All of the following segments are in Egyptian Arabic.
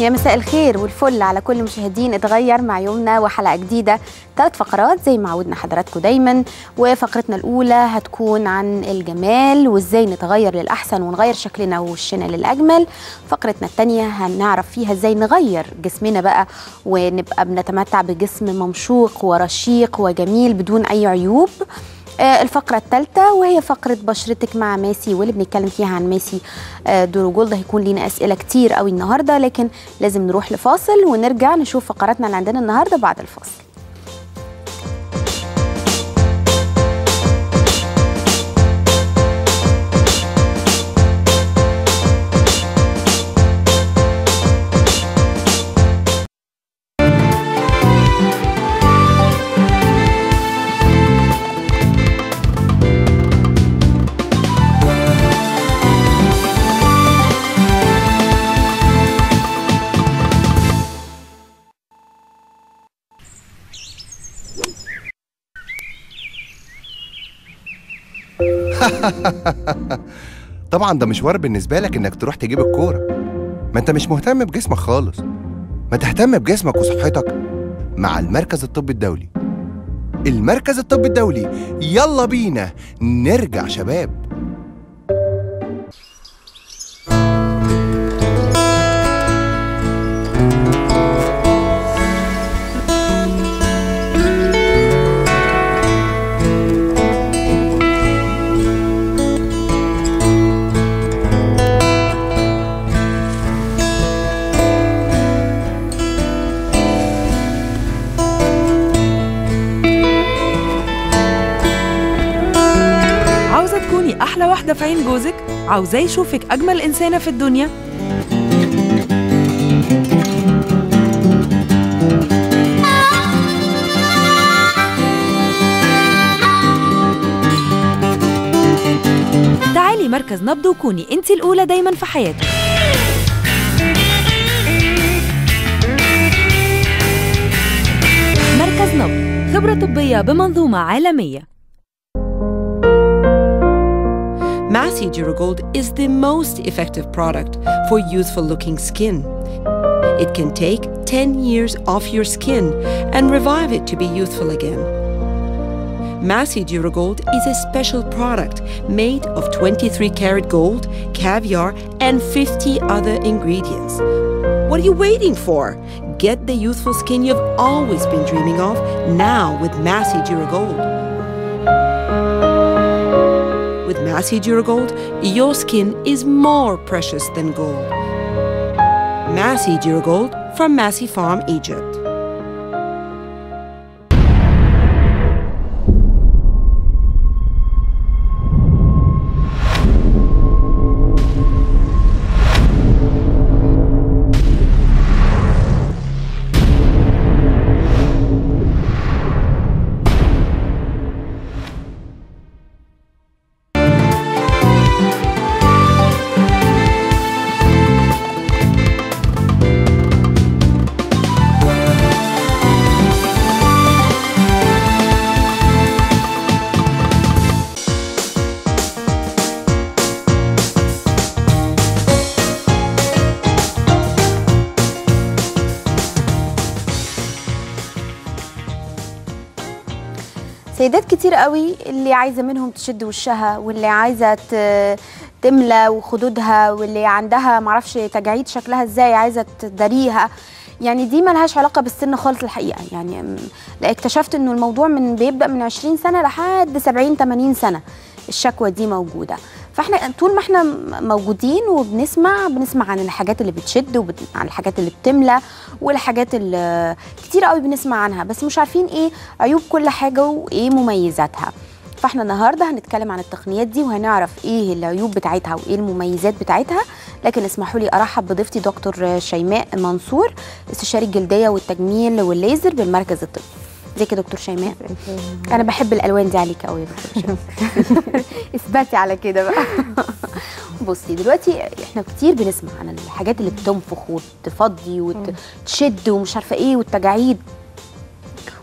يا مساء الخير والفل على كل مشاهدين اتغير مع يومنا وحلقه جديده ثلاث فقرات زي ما عودنا حضراتكم دايما وفقرتنا الاولى هتكون عن الجمال وازاي نتغير للاحسن ونغير شكلنا ووشنا للاجمل فقرتنا الثانيه هنعرف فيها ازاي نغير جسمنا بقى ونبقى بنتمتع بجسم ممشوق ورشيق وجميل بدون اي عيوب آه، الفقرة الثالثة وهي فقرة بشرتك مع ماسي واللي بنتكلم فيها عن ماسي آه، دورو جولد هيكون لينا أسئلة كتير قوي النهاردة لكن لازم نروح لفاصل ونرجع نشوف فقراتنا اللي عندنا النهاردة بعد الفاصل طبعا ده مشوار بالنسبة لك إنك تروح تجيب الكورة ما أنت مش مهتم بجسمك خالص ما تهتم بجسمك وصحتك مع المركز الطبي الدولي المركز الطبي الدولي يلا بينا نرجع شباب عاوزة تكوني أحلى واحدة في عين جوزك؟ عاوزاه يشوفك أجمل إنسانة في الدنيا؟ تعالي مركز نبض وكوني انت الأولى دايما في حياته مركز نبض خبرة طبية بمنظومة عالمية Massy Duragold is the most effective product for youthful looking skin. It can take 10 years off your skin and revive it to be youthful again. Massy Duragold is a special product made of 23 karat gold, caviar, and 50 other ingredients. What are you waiting for? Get the youthful skin you've always been dreaming of now with Massy Duragold. With Massy Duragold, your skin is more precious than gold. Massy Duragold from Massy Farm, Egypt. سيدات كتير قوي اللي عايزه منهم تشد وشها واللي عايزه ت- تملى وخدودها واللي عندها معرفش تجاعيد شكلها ازاي عايزه تداريها يعني دي ملهاش علاقه بالسن خالص الحقيقه يعني م- لا اكتشفت انه الموضوع من بيبدا من 20 سنه لحد 70 80 سنه الشكوى دي موجوده فاحنا طول ما احنا م- موجودين وبنسمع بنسمع عن الحاجات اللي بتشد وعن الحاجات اللي بتملى والحاجات اللي كتير قوي بنسمع عنها بس مش عارفين ايه عيوب كل حاجه وايه مميزاتها فاحنا النهارده هنتكلم عن التقنيات دي وهنعرف ايه العيوب بتاعتها وايه المميزات بتاعتها لكن اسمحوا لي ارحب بضيفتي دكتور شيماء منصور استشاري الجلديه والتجميل والليزر بالمركز الطبي ازيك يا دكتور شيماء انا بحب الالوان دي عليك قوي يا دكتور شيماء اثبتي على كده بقى بصي دلوقتي احنا كتير بنسمع عن الحاجات اللي بتنفخ وتفضي وتشد ومش عارفه ايه والتجاعيد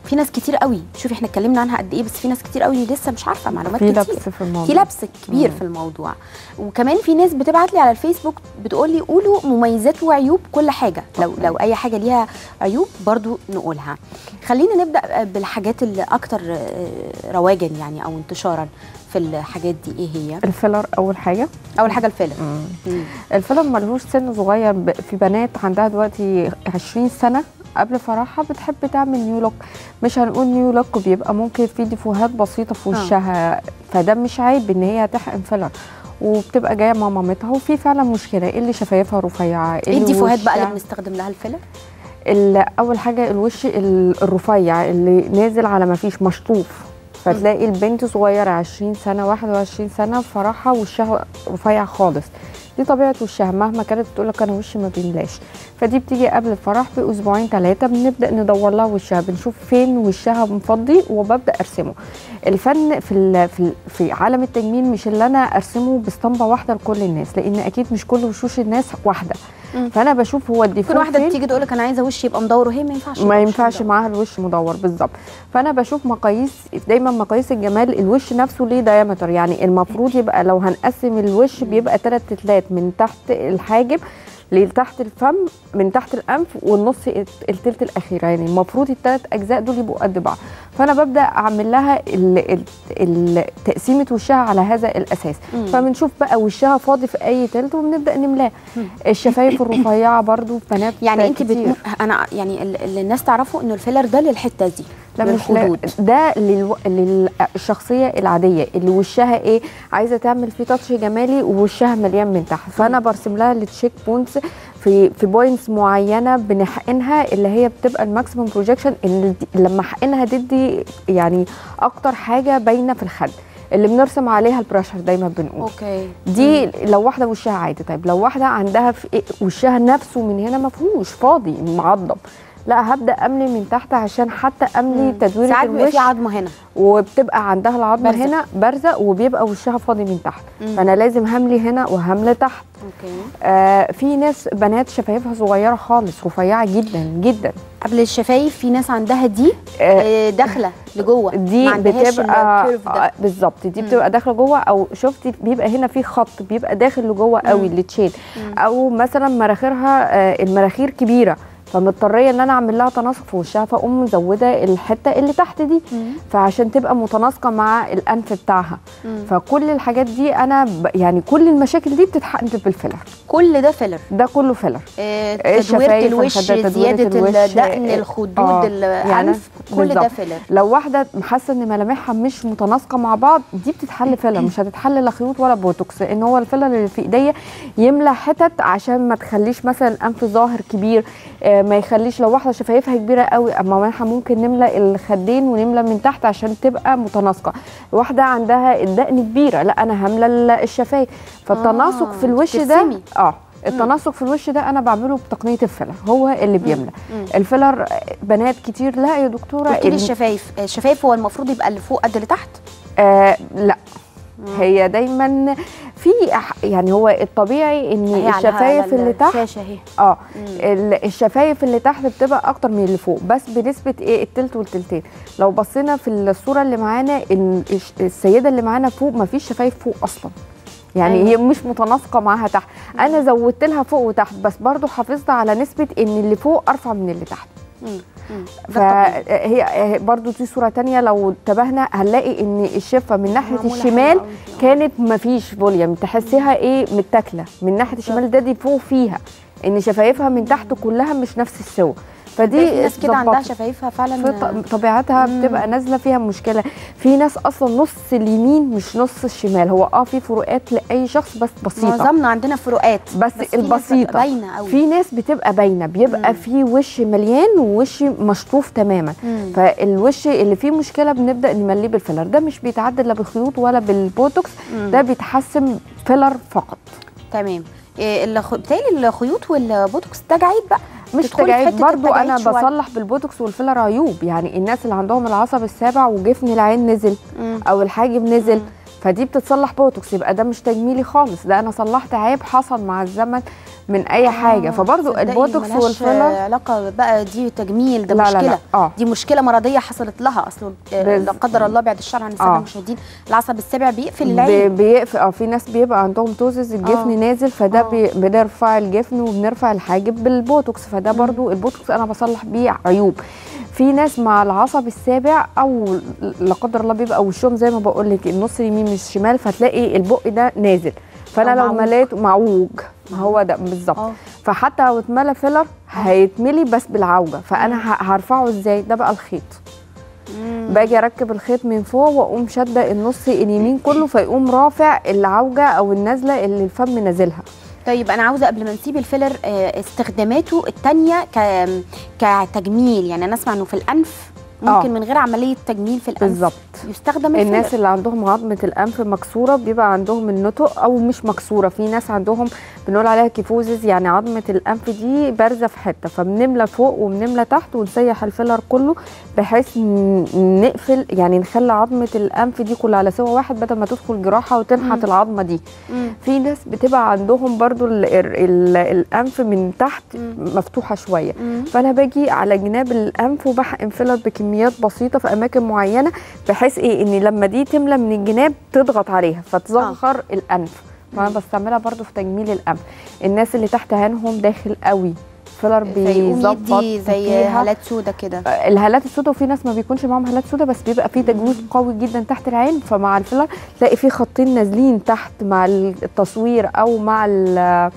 في ناس كتير قوي شوفي احنا اتكلمنا عنها قد ايه بس في ناس كتير قوي لسه مش عارفه معلومات في كتير لبس في الموضوع في لبس كبير مم. في الموضوع وكمان في ناس بتبعت لي على الفيسبوك بتقول لي قولوا مميزات وعيوب كل حاجه لو لو اي حاجه ليها عيوب برضو نقولها خلينا نبدا بالحاجات اللي اكتر آه، رواجا يعني او انتشارا في الحاجات دي ايه هي الفيلر اول حاجه اول حاجه الفيلر مم. الفيلر ملهوش سن صغير ب- في بنات عندها دلوقتي 20 سنه قبل فرحها بتحب تعمل نيو لوك مش هنقول نيو لوك بيبقى ممكن في ديفوهات بسيطه في وشها فده مش عيب ان هي تحقن فيلر وبتبقى جايه مع مامتها وفي فعلا مشكله ايه اللي شفايفها رفيعه ايه اللي الديفوهات بقى وشها- اللي بنستخدم لها الفيلر ال- اول حاجه الوش ال- الرفيع اللي نازل على ما فيش مشطوف فتلاقي البنت صغيره 20 سنه 21 سنه فرحها وشها رفيع خالص دي طبيعه وشها مهما كانت بتقول لك انا وشي ما بيملاش فدي بتيجي قبل الفرح باسبوعين ثلاثه بنبدا ندور لها وشها بنشوف فين وشها مفضي وببدا ارسمه الفن في ال- في ال- في عالم التجميل مش اللي انا ارسمه باسطمبه واحده لكل الناس لان اكيد مش كل وشوش الناس واحده مم. فانا بشوف هو الديفو ممكن واحده فين. بتيجي تقول لك انا عايزه وشي يبقى مدور وهي ما ينفعش ما يبقى وشها ينفعش مدور. معاها الوش مدور بالظبط فانا بشوف مقاييس دايما مقاييس الجمال الوش نفسه ليه دايمتر يعني المفروض يبقى لو هنقسم الوش بيبقى ثلاث تلات من تحت الحاجب لتحت الفم من تحت الانف والنص التلت الاخير يعني المفروض الثلاث اجزاء دول يبقوا قد بعض فانا ببدا اعمل لها ال- ال- ال- تقسيمه وشها على هذا الاساس مم. فبنشوف بقى وشها فاضي في اي تلت وبنبدا نملاه الشفايف الرفيعه برضو في بنات يعني انت كتير. بتم... انا يعني ال- اللي الناس تعرفه انه الفيلر ده للحته دي لا مش لا للخدود ده للو... للشخصيه العاديه اللي وشها ايه عايزه تعمل فيه تاتش جمالي ووشها مليان من تحت فانا برسم لها التشيك بونز في في بوينتس معينه بنحقنها اللي هي بتبقى الماكسيمم بروجكشن اللي دي- لما احقنها تدي يعني اكتر حاجه باينه في الخد اللي بنرسم عليها البريشر دايما بنقول اوكي دي لو واحده وشها عادي طيب لو واحده عندها في إيه وشها نفسه من هنا ما فيهوش فاضي معضم لا هبدا املي من تحت عشان حتى املي تدويره ساعات بيبقى الوش في عظمه هنا وبتبقى عندها العظمه بارزة. هنا بارزه وبيبقى وشها فاضي من تحت مم. فانا لازم هملي هنا وهملي تحت اوكي آه في ناس بنات شفايفها صغيره خالص رفيعه جدا جدا قبل الشفايف في ناس عندها دي آه آه، داخله لجوه دي ما عندهاش بتبقى الكيرف ده آه، بالظبط دي بتبقى داخله جوه او شفتي بيبقى هنا في خط بيبقى داخل لجوه قوي التشين او مثلا مراخيرها آه، المراخير كبيره فمضطريه ان انا اعمل لها تناسق في وشها فاقوم مزوده الحته اللي تحت دي فعشان تبقى متناسقه مع الانف بتاعها فكل الحاجات دي انا ب... يعني كل المشاكل دي بتتحقن بالفيلر كل ده فيلر ده كله فيلر آه، تدويره الشفايف، الوش الخدات، تدويرة زياده الوش، الدقن آه، الخدود آه، الانف كل ده بالظبط. فيلر لو واحده حاسه ان ملامحها مش متناسقه مع بعض دي بتتحل فيلر مش هتتحل لا خيوط ولا بوتوكس لان هو الفيلر اللي في ايديا يملى حتت عشان ما تخليش مثلا الانف ظاهر كبير آه، ما يخليش لو واحده شفايفها كبيره قوي اما احنا ممكن نملى الخدين ونملى من تحت عشان تبقى متناسقه واحده عندها الدقن كبيره لا انا هملى ال- الشفايف فالتناسق آه، في الوش ده بترسمي. اه التناسق في الوش ده انا بعمله بتقنيه الفيلر هو اللي بيملى مم. الفيلر بنات كتير لا يا دكتوره قلت لي ال- الشفايف الشفايف هو المفروض يبقى اللي فوق قد اللي تحت آه لا هي دايما في أح- يعني هو الطبيعي ان هي على- الشفايف على اللي تحت الشاشه اهي اه ال- الشفايف اللي تحت بتبقى اكتر من اللي فوق بس بنسبه ايه التلت والتلتين لو بصينا في الصوره اللي معانا ان الش- السيده اللي معانا فوق ما فيش شفايف فوق اصلا يعني أيوة. هي مش متناسقه معاها تحت انا زودت لها فوق وتحت بس برضو حافظت على نسبه ان اللي فوق ارفع من اللي تحت مم. مم. ده طبيعي. فهي برضو دي صوره تانية لو انتبهنا هنلاقي ان الشفه من ناحيه معمولة الشمال حلوة أوي فيها. كانت مفيش فوليوم تحسيها ايه متاكله من ناحيه الشمال ده دي فوق فيها ان شفايفها من تحت كلها مش نفس السوا فدي في ناس كده عندها اتظبطت. شفايفها فعلا في ط- طبيعتها بتبقى نازله فيها مشكله في ناس اصلا نص اليمين مش نص الشمال هو اه في فروقات لاي شخص بس بسيطه معظمنا عندنا فروقات بس, في ناس البسيطه بتبقى باينه قوي في ناس بتبقى باينه بيبقى في وش مليان ووش مشطوف تماما مم. فالوش اللي فيه مشكله بنبدا نمليه بالفيلر ده مش بيتعدل لا بالخيوط ولا بالبوتوكس ده بيتحسن فيلر فقط تمام إيه الخ... بتهيألي الخيوط والبوتوكس تجاعيد بقى مش تدخلي في تجاعيد حتة برضو التجاعيد انا شوية. بصلح بالبوتوكس والفيلر عيوب يعني الناس اللي عندهم العصب السابع وجفن العين نزل مم. او الحاجب نزل فدي بتتصلح بوتوكس يبقى ده مش تجميلي خالص ده انا صلحت عيب حصل مع الزمن من اي حاجه فبرضو تصدقي البوتوكس ملهاش والفيلر علاقه بقى دي تجميل ده لا لا مشكله لا اه دي مشكله مرضيه حصلت لها اصلا آه، بز- لا قدر الله بعد الشر عن الساده آه. المشاهدين العصب السابع بيقفل بي- العين بيقفل اه في ناس بيبقى عندهم توزز الجفن آه. نازل فده آه. بي بنرفع الجفن وبنرفع الحاجب بالبوتوكس فده برضو البوتوكس انا بصلح بيه عيوب في ناس مع العصب السابع او لا قدر الله بيبقى وشهم زي ما بقول لك النص اليمين مش الشمال فتلاقي البق ده نازل فانا أو لو معوج. مليت معوج ما هو ده بالظبط اه فحتى لو اتملى فيلر هيتملي بس بالعوجه فانا ه- هرفعه ازاي ده بقى الخيط باجي اركب الخيط من فوق واقوم شاده النص اليمين كله فيقوم رافع العوجه او النازله اللي الفم نازلها طيب انا عاوزه قبل ما نسيب الفيلر آه، استخداماته التانية ك كتجميل يعني انا اسمع انه في الانف ممكن آه. من غير عمليه تجميل في الانف بالظبط يستخدم الفيلر الناس اللي عندهم عظمه الانف مكسوره بيبقى عندهم النطق او مش مكسوره في ناس عندهم بنقول عليها كيفوزز يعني عظمه الانف دي بارزه في حته فبنملى فوق وبنملى تحت ونسيح الفيلر كله بحيث ن- نقفل يعني نخلي عظمه الانف دي كلها على سوا واحد بدل ما تدخل جراحه وتنحت مم. العظمه دي مم. في ناس بتبقى عندهم برضو ال ال الانف من تحت مم. مفتوحه شويه مم. فانا باجي على جناب الانف وبحقن فيلر بكميات بسيطه في اماكن معينه بحيث ايه ان لما دي تملى من الجناب تضغط عليها فتصغر الانف فانا بستعملها برضو في تجميل الانف الناس اللي تحت عينهم داخل قوي فيلر فيقوم بيظبط يدي زي فيها. هالات سودا كده الهالات السوداء وفي ناس ما بيكونش معاهم هالات سوداء بس بيبقى في تجويز قوي جدا تحت العين فمع الفيلر تلاقي في خطين نازلين تحت مع التصوير او مع ال-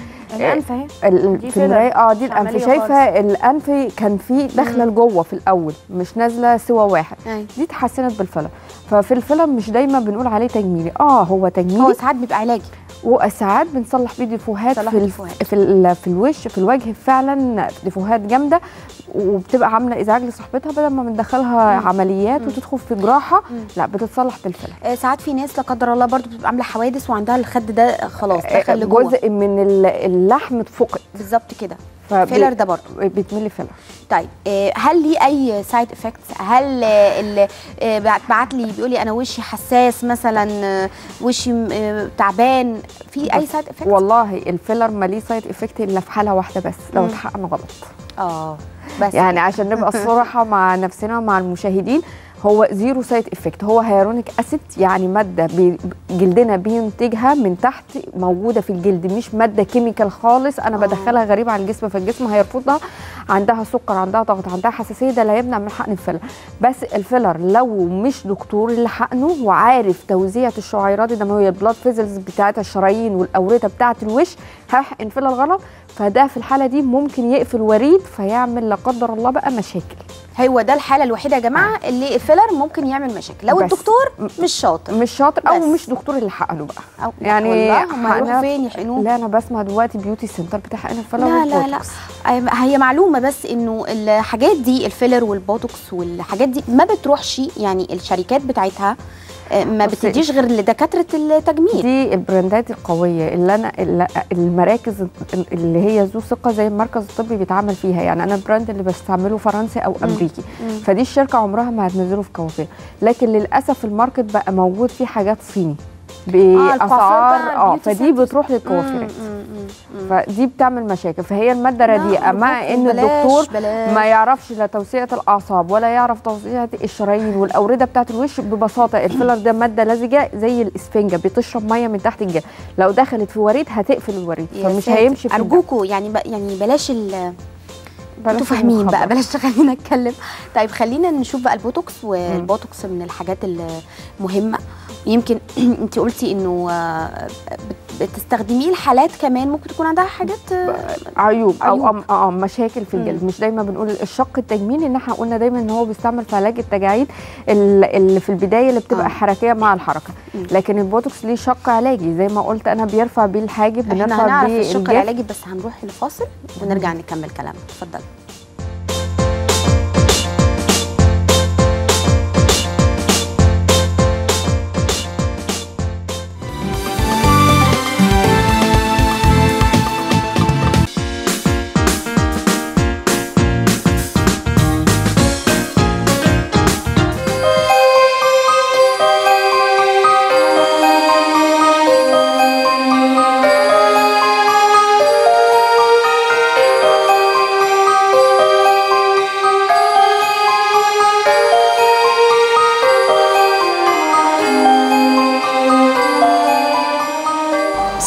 الانف اهي ال- دي في فيلر. المرايه اه دي مش الانف عملية شايفه الانف كان في داخله لجوه في الاول مش نازله سوى واحد أيوة. دي اتحسنت بالفيلر ففي الفيلر مش دايما بنقول عليه تجميلي اه هو هو تجميلي ساعات بيبقى علاجي وساعات بنصلح بيه ديفوهات بنصلح في الف... ديفوهات. في ال... في الوش في الوجه فعلا ديفوهات جامده وبتبقى عامله ازعاج لصاحبتها بدل ما بندخلها مم. عمليات مم. وتدخل في جراحه مم. لا بتتصلح بالفيلر آه، ساعات في ناس لا قدر الله برضو بتبقى عامله حوادث وعندها الخد ده خلاص دخل لجوه جزء من ال- اللحم اتفقد بالظبط كده فبي- فيلر ده برضو بيتملي فيلر طيب آه، هل ليه اي سايد افكتس هل آه، اللي آه، بعت بعت لي بيقول لي انا وشي حساس مثلا آه، وشي م- آه، تعبان في اي بس سايد افكتس والله الفيلر ماليه سايد افكت الا في حاله واحده بس لو مم. اتحقن غلط اه بس يعني عشان نبقى الصراحه مع نفسنا ومع المشاهدين هو زيرو سايد افكت هو هيرونيك اسيد يعني ماده بي جلدنا بينتجها من تحت موجوده في الجلد مش ماده كيميكال خالص انا آه. بدخلها غريبه على الجسم فالجسم هيرفضها عندها سكر عندها ضغط عندها حساسيه ده لا يمنع من حقن الفيلر بس الفيلر لو مش دكتور اللي حقنه وعارف توزيع الشعيرات الدمويه البلاد فيزلز بتاعت الشرايين والاورده بتاعت الوش هحقن فيلر غلط فده في الحاله دي ممكن يقفل وريد فيعمل لا قدر الله بقى مشاكل هو ده الحاله الوحيده يا جماعه اللي الفيلر ممكن يعمل مشاكل لو بس. الدكتور مش شاطر مش شاطر او بس. مش دكتور اللي حقنه بقى أو يعني والله هم حقنها- هيروحوا فين يحقنوه لا انا بسمع دلوقتي بيوتي سنتر بتحقن الفيلر لا لا لا والبوتوكس. أي- هي معلومه بس انه الحاجات دي الفيلر والبوتوكس والحاجات دي ما بتروحش يعني الشركات بتاعتها آه، ما بصي، بتديش غير لدكاتره التجميل دي البراندات القويه اللي انا اللي المراكز اللي هي ذو ثقه زي المركز الطبي بيتعامل فيها يعني انا البراند اللي بستعمله فرنسي او امريكي مم. فدي الشركه عمرها ما هتنزله في كوافير لكن للاسف الماركت بقى موجود فيه حاجات صيني الكوافير باسعار بقى، اه البيوتي فدي سنترز. بتروح للكوافيرات مم، مم، مم. فدي بتعمل مشاكل فهي الماده رديئه لا، مع ان بلاش، الدكتور بلاش. ما يعرفش لا توسيع الاعصاب ولا يعرف توسيع الشرايين والاورده بتاعت الوش ببساطه الفيلر ده ماده لزجه زي الاسفنجه بتشرب ميه من تحت الجلد لو دخلت في وريد هتقفل الوريد يا فمش ساتر. هيمشي في الدم. ارجوكوا يعني ب... يعني بلاش ال بلاش انتوا فاهمين بقى المخدر. بلاش خلينا نتكلم طيب خلينا نشوف بقى البوتوكس والبوتوكس من الحاجات المهمه يمكن انت قلتي انه آه، بت- بتستخدميه لحالات كمان ممكن تكون عندها حاجات آه، عيوب او عيوب. أم اه مشاكل في الجلد مش دايما بنقول الشق التجميلي ان احنا قلنا دايما ان هو بيستعمل في علاج التجاعيد ال- اللي في البدايه اللي بتبقى آه. آه. حركيه مع الحركه مم. لكن البوتوكس ليه شق علاجي زي ما قلت انا بيرفع بيه الحاجب احنا بنرفع هنعرف بيه الشق الجلد العلاجي بس هنروح لفاصل ونرجع نكمل كلامنا اتفضل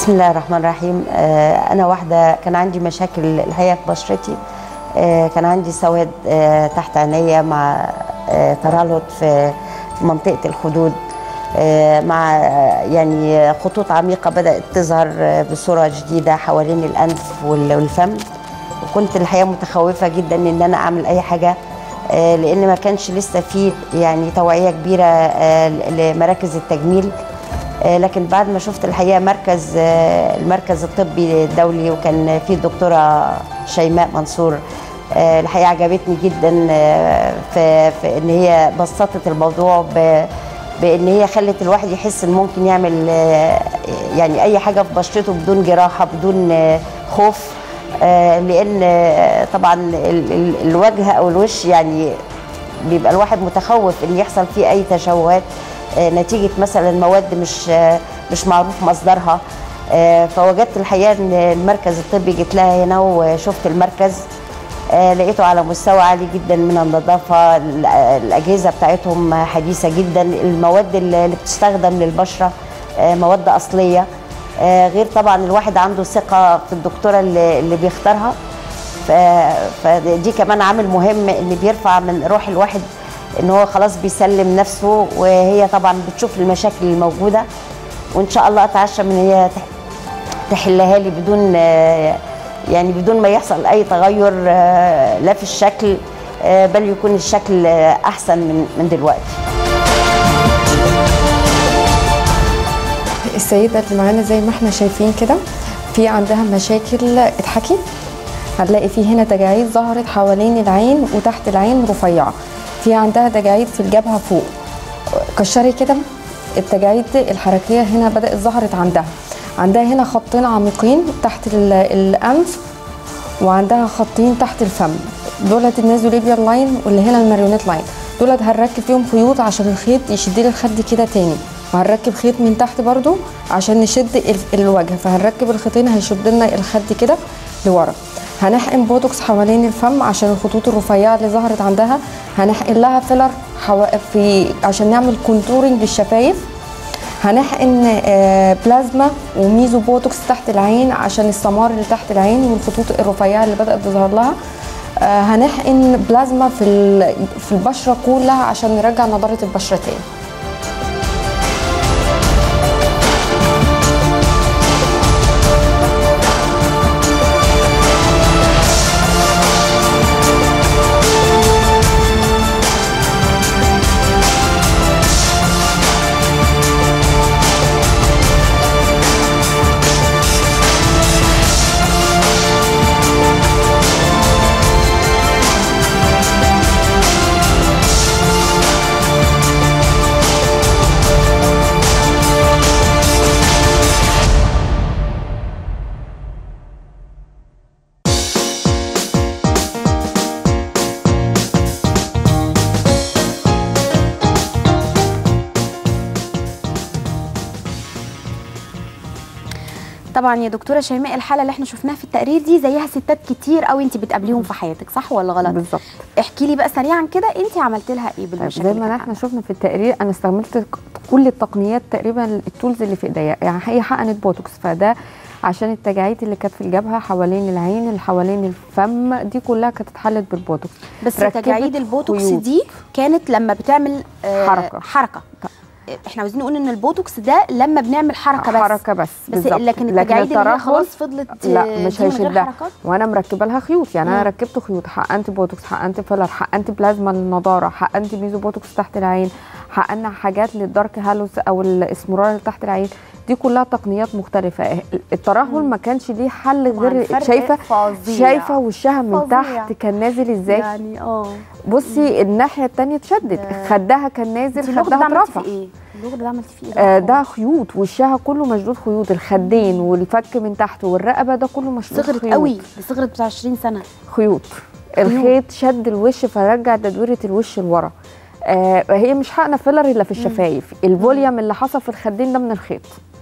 بسم الله الرحمن الرحيم آه، انا واحده كان عندي مشاكل الحقيقه في بشرتي آه، كان عندي سواد آه، تحت عينيا مع آه، ترهلت في في منطقه الخدود آه، مع آه، يعني خطوط عميقه بدات تظهر آه، بصوره جديده حوالين الانف وال- والفم وكنت الحقيقه متخوفه جدا ان انا اعمل اي حاجه آه، لان ما كانش لسه في يعني توعيه كبيره آه، لمراكز التجميل آه، لكن بعد ما شفت الحقيقه مركز آه، المركز الطبي الدولي وكان فيه الدكتوره شيماء منصور آه، الحقيقه عجبتني جدا آه، في, في ان هي بسطت الموضوع ب- بان هي خلت الواحد يحس ان ممكن يعمل آه، يعني اي حاجه في بشرته بدون جراحه بدون آه، خوف آه، لان آه، طبعا ال- ال- الوجه او الوش يعني بيبقى الواحد متخوف ان يحصل فيه اي تشوهات آه، نتيجه مثلا مواد مش آه، مش معروف مصدرها آه، فوجدت الحقيقه ان المركز الطبي جيت لها هنا وشفت المركز آه، لقيته على مستوى عالي جدا من النظافه ال- الاجهزه بتاعتهم حديثه جدا المواد اللي اللي بتستخدم للبشره آه، مواد اصليه آه، غير طبعا الواحد عنده ثقه في الدكتوره اللي اللي بيختارها ف- فدي كمان عامل مهم ان بيرفع من روح الواحد ان هو خلاص بيسلم نفسه وهي طبعا بتشوف المشاكل الموجوده وان شاء الله اتعشى من هي تح- تحلها لي بدون آه، يعني بدون ما يحصل اي تغير آه، لا في الشكل آه، بل يكون الشكل آه، احسن من من دلوقتي السيدة اللي معانا زي ما احنا شايفين كده في عندها مشاكل اضحكي هنلاقي في هنا تجاعيد ظهرت حوالين العين وتحت العين رفيعة في عندها تجاعيد في الجبهة فوق كشري كده التجاعيد الحركية هنا بدأت ظهرت عندها عندها هنا خطين عميقين تحت ال- الأنف وعندها خطين تحت الفم دولت النازوليبيال لاين واللي هنا الماريونيت لاين دولت هنركب فيهم خيوط عشان الخيط يشد لي الخد كده تاني وهنركب خيط من تحت برضو عشان نشد ال- الوجه فهنركب الخيطين هيشد لنا الخد كده لورا هنحقن بوتوكس حوالين الفم عشان الخطوط الرفيعه اللي ظهرت عندها هنحقن لها فيلر حوا... في عشان نعمل كونتورنج للشفايف هنحقن آه، بلازما وميزو بوتوكس تحت العين عشان السمار اللي تحت العين والخطوط الرفيعه اللي بدات تظهر لها آه، هنحقن بلازما في ال- في البشره كلها عشان نرجع نضاره البشره تاني طبعا يا دكتوره شيماء الحاله اللي احنا شفناها في التقرير دي زيها ستات كتير قوي انت بتقابليهم في حياتك صح ولا غلط بالظبط احكي لي بقى سريعا كده انت عملت لها ايه طيب بالمشاكل زي اللي ما كانت احنا شفنا في التقرير انا استعملت ك- كل التقنيات تقريبا التولز اللي في ايديا يعني هي حقنت بوتوكس فده عشان التجاعيد اللي كانت في الجبهه حوالين العين اللي حوالين الفم دي كلها كانت اتحلت بالبوتوكس بس ركبت تجاعيد البوتوكس خيوط. دي كانت لما بتعمل آه، حركة. حركه احنا عاوزين نقول ان البوتوكس ده لما بنعمل حركه بس حركه بس بس بالظبط. لكن التجاعيد اللي هي الترهل خلاص فضلت لا آه، مش دي من غير هيشدها حركات وانا مركبه لها خيوط يعني انا مم. ركبت خيوط حقنت بوتوكس حقنت فيلر حقنت بلازما للنضاره حقنت ميزو بوتوكس تحت العين حقنا حاجات للدارك هالوز او الاسمرار اللي تحت العين دي كلها تقنيات مختلفه الترهل ما كانش ليه حل طبعاً غير فرق شايفه فظيع. شايفه وشها من فظيع. تحت كان نازل ازاي يعني اه بصي الناحيه الثانيه اتشدت ده- خدها كان انت نازل اللغز ده خدها عملتي اترفع فيه ايه؟ اللغز ده عملتي فيه ايه؟ آه، ده خيوط وشها كله مشدود خيوط الخدين والفك من تحت والرقبه ده كله مشدود صغرت خيوط. قوي دي صغرت بتاع 20 سنه خيوط الخيط شد الوش فرجع تدويره الوش لورا آه هي مش حقنه فيلر الا في الشفايف الفوليوم اللي حصل في الخدين ده من الخيط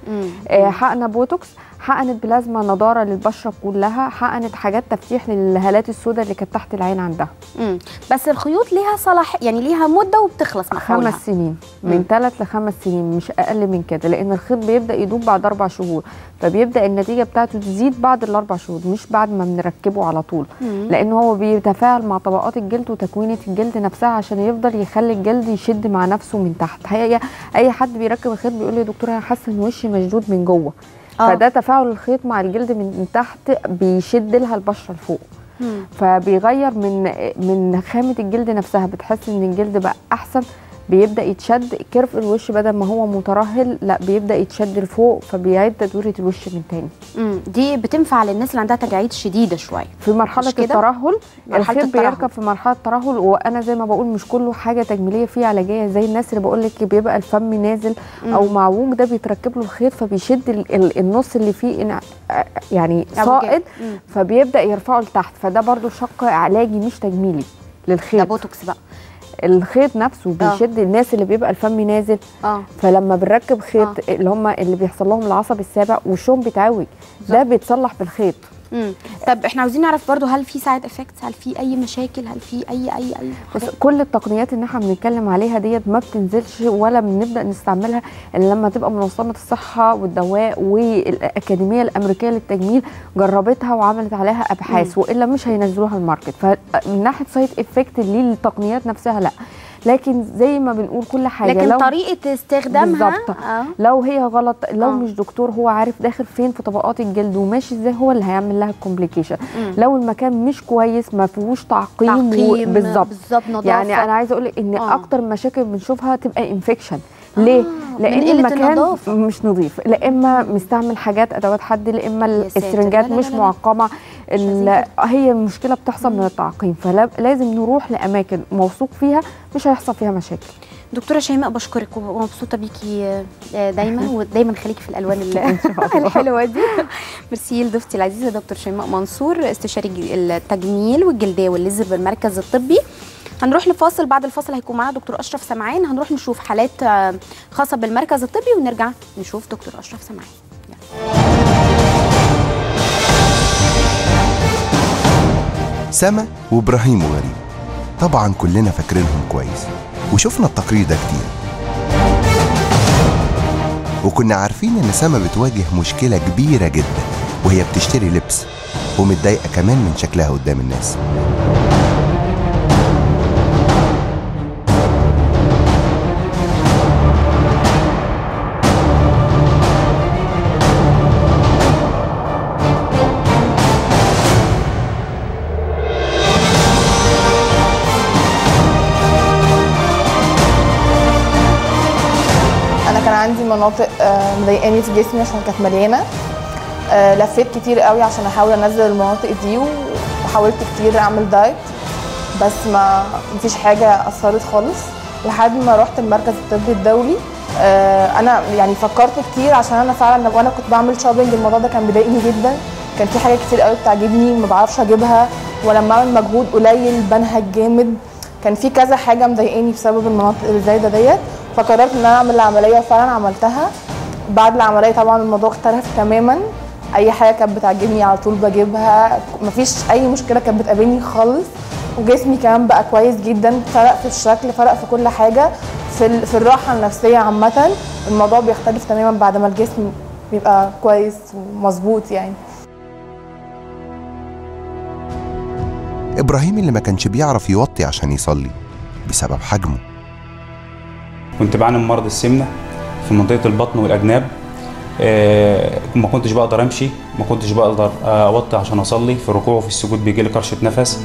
مم. آه، حقنا بوتوكس حقنت بلازما نضاره للبشره كلها حقنت حاجات تفتيح للهالات السوداء اللي كانت تحت العين عندها مم. بس الخيوط ليها صلاح يعني ليها مده وبتخلص مفعولها خمس سنين مم. من ثلاث لخمس سنين مش اقل من كده لان الخيط بيبدا يدوب بعد اربع شهور فبيبدا النتيجه بتاعته تزيد بعد الاربع شهور مش بعد ما بنركبه على طول مم. لان هو بيتفاعل مع طبقات الجلد وتكوينه الجلد نفسها عشان يفضل يخلي الجلد يشد مع نفسه من تحت هي اي حد بيركب الخيط بيقول لي يا دكتوره انا حاسه ان وشي مشدود من جوه آه. فده تفاعل الخيط مع الجلد من تحت بيشد لها البشره لفوق مم. فبيغير من من خامه الجلد نفسها بتحس ان الجلد بقى احسن بيبدا يتشد كرف الوش بدل ما هو مترهل لا بيبدا يتشد لفوق فبيعيد تدويره الوش من تاني مم. دي بتنفع للناس اللي عندها تجاعيد شديده شويه في مرحله مش كده؟ الترهل مرحلة الخيط الترهل. بيركب في مرحله الترهل وانا زي ما بقول مش كله حاجه تجميليه فيه علاجيه زي الناس اللي بقول لك بيبقى الفم نازل او معوج ده بيتركب له الخيط فبيشد ال- ال- النص اللي فيه إن- يعني أو سائد مم. فبيبدا يرفعه لتحت فده برضو شق علاجي مش تجميلي ده للخيط بوتوكس بقى الخيط نفسه بيشد الناس اللي بيبقى الفم نازل اه فلما بنركب خيط آه. اللي هم اللي بيحصل لهم العصب السابع وشهم بيتعوج ده بيتصلح بالخيط مم. طب احنا عاوزين نعرف برضو هل في سايد افكتس هل في اي مشاكل هل في اي اي اي بس حاجات؟ كل التقنيات اللي احنا بنتكلم عليها ديت ما بتنزلش ولا بنبدا نستعملها الا لما تبقى منظمه الصحه والدواء والاكاديميه الامريكيه للتجميل جربتها وعملت عليها ابحاث والا مش هينزلوها الماركت فمن ناحيه سايد افكت للتقنيات نفسها لا لكن زي ما بنقول كل حاجه لكن لو طريقه استخدامها بالظبط. اه لو هي غلط لو آه. مش دكتور هو عارف داخل فين في طبقات الجلد وماشي ازاي هو اللي هيعمل لها الكومبليكيشن مم. لو المكان مش كويس ما فيهوش تعقيم, تعقيم بالظبط بالظبط نظافه يعني انا عايزه اقول لك ان آه. آه. اكتر مشاكل بنشوفها تبقى انفكشن ليه؟ من لان قلة المكان النظافة. مش نظيف لا اما مستعمل حاجات ادوات حد لا اما يا ساتر. السرنجات لا لا مش لا لا. معقمه ال- عايزين هي المشكله بتحصل من التعقيم فلازم نروح لاماكن موثوق فيها مش هيحصل فيها مشاكل دكتوره شيماء بشكرك ومبسوطه بيكي آه، دايما ودايما خليكي في الالوان ال- إن شاء الله. الحلوه دي ميرسي لضيفتي العزيزه دكتور شيماء منصور استشاري الج- التجميل والجلديه والليزر بالمركز الطبي هنروح لفاصل بعد الفاصل هيكون معانا دكتور اشرف سمعان هنروح نشوف حالات آه، خاصه بالمركز الطبي ونرجع نشوف دكتور اشرف سمعان سما وابراهيم وغريب طبعا كلنا فاكرينهم كويس وشفنا التقرير ده كتير وكنا عارفين ان سما بتواجه مشكله كبيره جدا وهي بتشتري لبس ومتضايقه كمان من شكلها قدام الناس انا كان عندي مناطق آه، مضايقاني في جسمي عشان كانت مليانه آه، لفيت كتير قوي عشان احاول انزل المناطق دي وحاولت كتير اعمل دايت بس ما مفيش حاجه اثرت خالص لحد ما رحت المركز الطبي الدولي آه، انا يعني فكرت كتير عشان انا فعلا وانا كنت بعمل شوبينج الموضوع ده كان بيضايقني جدا كان في حاجات كتير قوي بتعجبني ما بعرفش اجيبها ولما اعمل مجهود قليل بنهج جامد كان في كذا حاجه مضايقاني بسبب المناطق اللي زي ده ديت فقررت ان انا اعمل العمليه وفعلا عملتها بعد العمليه طبعا الموضوع اختلف تماما اي حاجه كانت بتعجبني على طول بجيبها مفيش اي مشكله كانت بتقابلني خالص وجسمي كمان بقى كويس جدا فرق في الشكل فرق في كل حاجه في ال- في الراحه النفسيه عامه الموضوع بيختلف تماما بعد ما الجسم بيبقى كويس ومظبوط يعني ابراهيم اللي ما كانش بيعرف يوطي عشان يصلي بسبب حجمه كنت بعاني من مرض السمنه في منطقه البطن والاجناب آه، ما كنتش بقدر امشي ما كنتش بقدر آه، اوطي عشان اصلي في الركوع وفي السجود بيجي لي كرشه نفس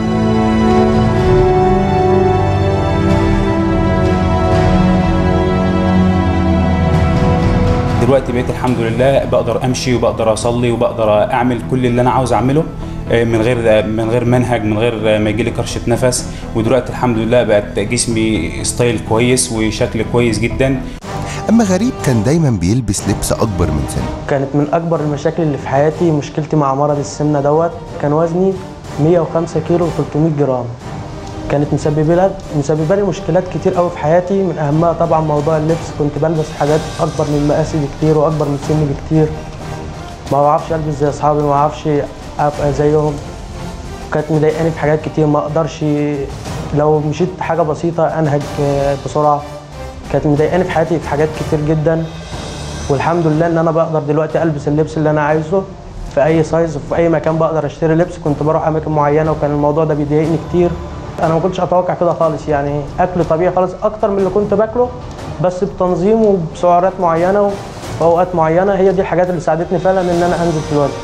دلوقتي بقيت الحمد لله بقدر امشي وبقدر اصلي وبقدر اعمل كل اللي انا عاوز اعمله آه، من غير من غير منهج من غير ما يجي لي كرشه نفس ودلوقتي الحمد لله بقت جسمي ستايل كويس وشكل كويس جدا اما غريب كان دايما بيلبس لبس اكبر من سنه كانت من اكبر المشاكل اللي في حياتي مشكلتي مع مرض السمنه دوت كان وزني 105 كيلو و300 جرام كانت مسببه لي مسببه لي مشكلات كتير قوي في حياتي من اهمها طبعا موضوع اللبس كنت بلبس حاجات اكبر من مقاسي بكتير واكبر من سني بكتير ما بعرفش البس زي اصحابي ما بعرفش ابقى زيهم كانت مضايقاني في حاجات كتير ما اقدرش لو مشيت حاجه بسيطه انهج آه، بسرعه كانت مضايقاني في حياتي في حاجات كتير جدا والحمد لله ان انا بقدر دلوقتي البس اللبس اللي انا عايزه في اي سايز وفي اي مكان بقدر اشتري لبس كنت بروح اماكن معينه وكان الموضوع ده بيضايقني كتير انا ما كنتش اتوقع كده خالص يعني اكل طبيعي خالص اكتر من اللي كنت باكله بس بتنظيم وبسعرات معينه وفي اوقات معينه هي دي الحاجات اللي ساعدتني فعلا ان انا انزل في الوزن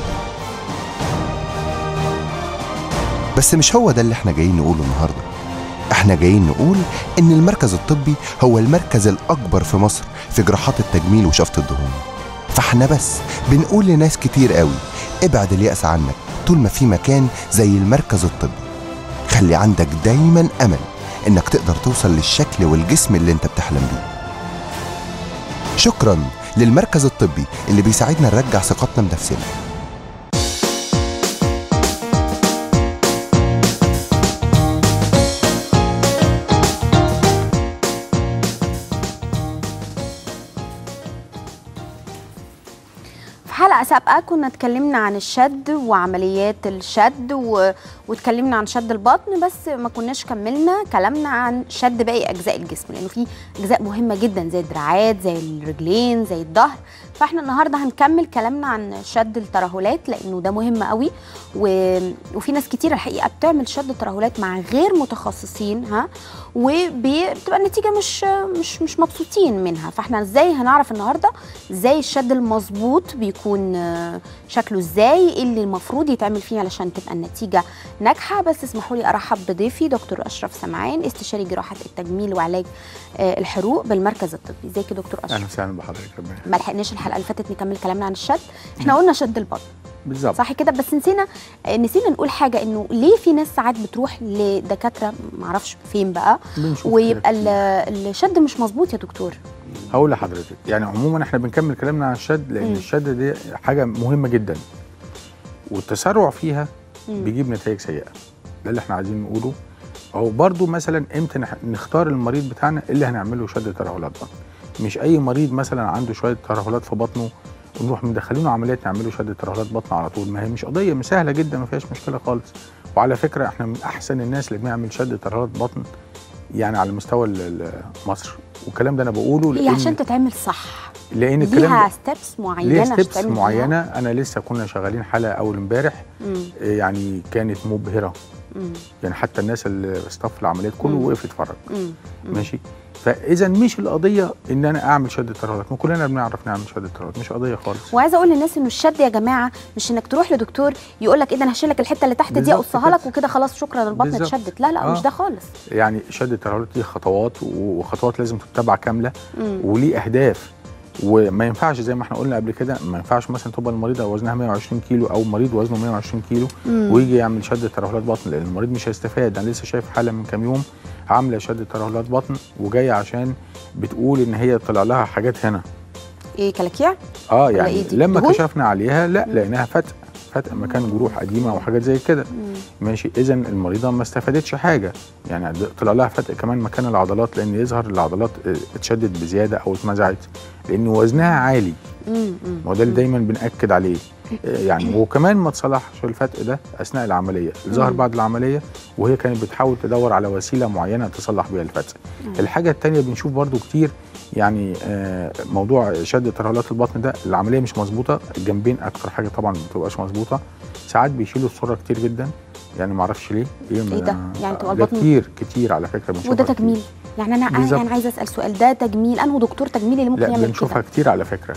بس مش هو ده اللي احنا جايين نقوله النهارده احنا جايين نقول ان المركز الطبي هو المركز الاكبر في مصر في جراحات التجميل وشفط الدهون فاحنا بس بنقول لناس كتير قوي ابعد اليأس عنك طول ما في مكان زي المركز الطبي خلي عندك دايما امل انك تقدر توصل للشكل والجسم اللي انت بتحلم بيه شكرا للمركز الطبي اللي بيساعدنا نرجع ثقتنا بنفسنا في حلقة سابقة كنا اتكلمنا عن الشد وعمليات الشد و... واتكلمنا عن شد البطن بس ما كناش كملنا كلامنا عن شد باقي أجزاء الجسم لأنه في أجزاء مهمة جدا زي الدراعات زي الرجلين زي الظهر فاحنا النهاردة هنكمل كلامنا عن شد الترهلات لأنه ده مهم قوي و... وفي ناس كتير الحقيقة بتعمل شد ترهلات مع غير متخصصين ها وبتبقى النتيجة مش مش مش مبسوطين منها فاحنا ازاي هنعرف النهاردة ازاي الشد المظبوط بيكون آه، شكله ازاي ايه اللي المفروض يتعمل فيه علشان تبقى النتيجة ناجحة بس اسمحوا لي ارحب بضيفي دكتور اشرف سمعان استشاري جراحة التجميل وعلاج آه، الحروق بالمركز الطبي ازيك يا دكتور اشرف اهلا وسهلا بحضرتك ربنا يخليك. ما لحقناش الحلقه اللي فاتت نكمل كلامنا عن الشد احنا قلنا شد البطن بالظبط صح كده بس نسينا نسينا نقول حاجه انه ليه في ناس ساعات بتروح لدكاتره معرفش فين بقى بنشوف ويبقى كده ال- الشد مش مظبوط يا دكتور هقول لحضرتك يعني عموما احنا بنكمل كلامنا عن الشد لان مم. الشد دي حاجه مهمه جدا والتسرع فيها مم. بيجيب نتائج سيئه ده اللي احنا عايزين نقوله او برضو مثلا امتى نح- نختار المريض بتاعنا اللي هنعمل له شد ترهلات بطن مش اي مريض مثلا عنده شويه ترهلات في بطنه ونروح مدخلينه عمليات نعمله شد ترهلات بطن على طول ما هي مش قضيه مش سهله جدا ما فيهاش مشكله خالص وعلى فكره احنا من احسن الناس اللي بنعمل شد ترهلات بطن يعني على مستوى ال- ال- مصر والكلام ده انا بقوله هي لان عشان تتعمل صح لان الكلام ليها ده ستيبس ليه معينه ستيبس تتعمل فيها؟ معينه انا لسه كنا شغالين حلقه اول امبارح مم. يعني كانت مبهره مم. يعني حتى الناس اللي استاف العمليات كله مم. وقف يتفرج مم. مم. ماشي فاذا مش القضيه ان انا اعمل شد ترهلات ما كلنا بنعرف نعمل شد ترهلات مش قضيه خالص وعايزه اقول للناس انه الشد يا جماعه مش انك تروح لدكتور يقول لك ايه ده انا هشيل لك الحته اللي تحت دي بالظبط اقصها لك كده. وكده خلاص شكرا البطن بالظبط. اتشدت لا لا آه. مش ده خالص يعني شد الترهلات دي خطوات وخطوات لازم تتبع كامله مم. وليه اهداف وما ينفعش زي ما احنا قلنا قبل كده ما ينفعش مثلا تبقى المريضه وزنها 120 كيلو او مريض وزنه 120 كيلو مم. ويجي يعمل شد ترهلات بطن لان المريض مش هيستفاد انا لسه شايف حاله من كام يوم عامله شد ترهلات بطن وجايه عشان بتقول ان هي طلع لها حاجات هنا ايه كلاكيع اه ولا يعني إيه دي؟ لما دهون؟ كشفنا عليها لا لقيناها فتق فتق مكان جروح قديمه وحاجات زي كده ماشي اذا المريضه ما استفادتش حاجه يعني د- طلع لها فتق كمان مكان العضلات لان يظهر العضلات اه، اتشدت بزياده او اتمزعت لان وزنها عالي مم. مم. وده اللي دايما بناكد عليه اه، يعني وكمان ما تصلحش الفتق ده اثناء العمليه ظهر بعد العمليه وهي كانت بتحاول تدور على وسيله معينه تصلح بيها الفتق الحاجه الثانيه بنشوف برضو كتير يعني آه، موضوع شد ترهلات البطن ده العمليه مش مظبوطه الجنبين اكتر حاجه طبعا ما بتبقاش مظبوطه ساعات بيشيلوا الصوره كتير جدا يعني ما اعرفش ليه ايه إيه ده؟ يعني تبقى ده البطن- كتير كتير على فكره بنشوفها وده كتير. تجميل يعني انا بالظبط. انا عايزه اسال سؤال ده تجميل انه دكتور تجميلي اللي ممكن لا يعمل بنشوفها كده كتير على فكره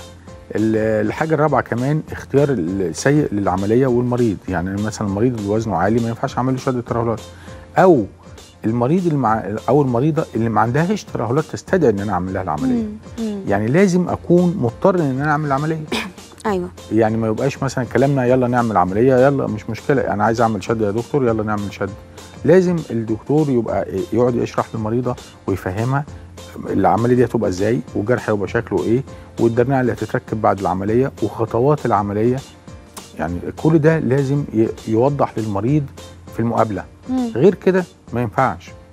ال- الحاجه الرابعه كمان اختيار السيء للعمليه والمريض يعني مثلا المريض اللي وزنه عالي ما ينفعش اعمل له شد ترهلات او المريض اللي مع او المريضه اللي ما عندهاش ترهلات تستدعي ان انا اعمل لها العمليه مم. مم. يعني لازم اكون مضطر ان انا اعمل العمليه ايوه يعني ما يبقاش مثلا كلامنا يلا نعمل عمليه يلا مش مشكله انا عايز اعمل شد يا دكتور يلا نعمل شد لازم الدكتور يبقى يقعد يشرح للمريضه ويفهمها العمليه دي هتبقى ازاي والجرح هيبقى شكله ايه والدرنعه اللي هتتركب بعد العمليه وخطوات العمليه يعني كل ده لازم ي- يوضح للمريض في المقابله مم. غير كده ما ينفعش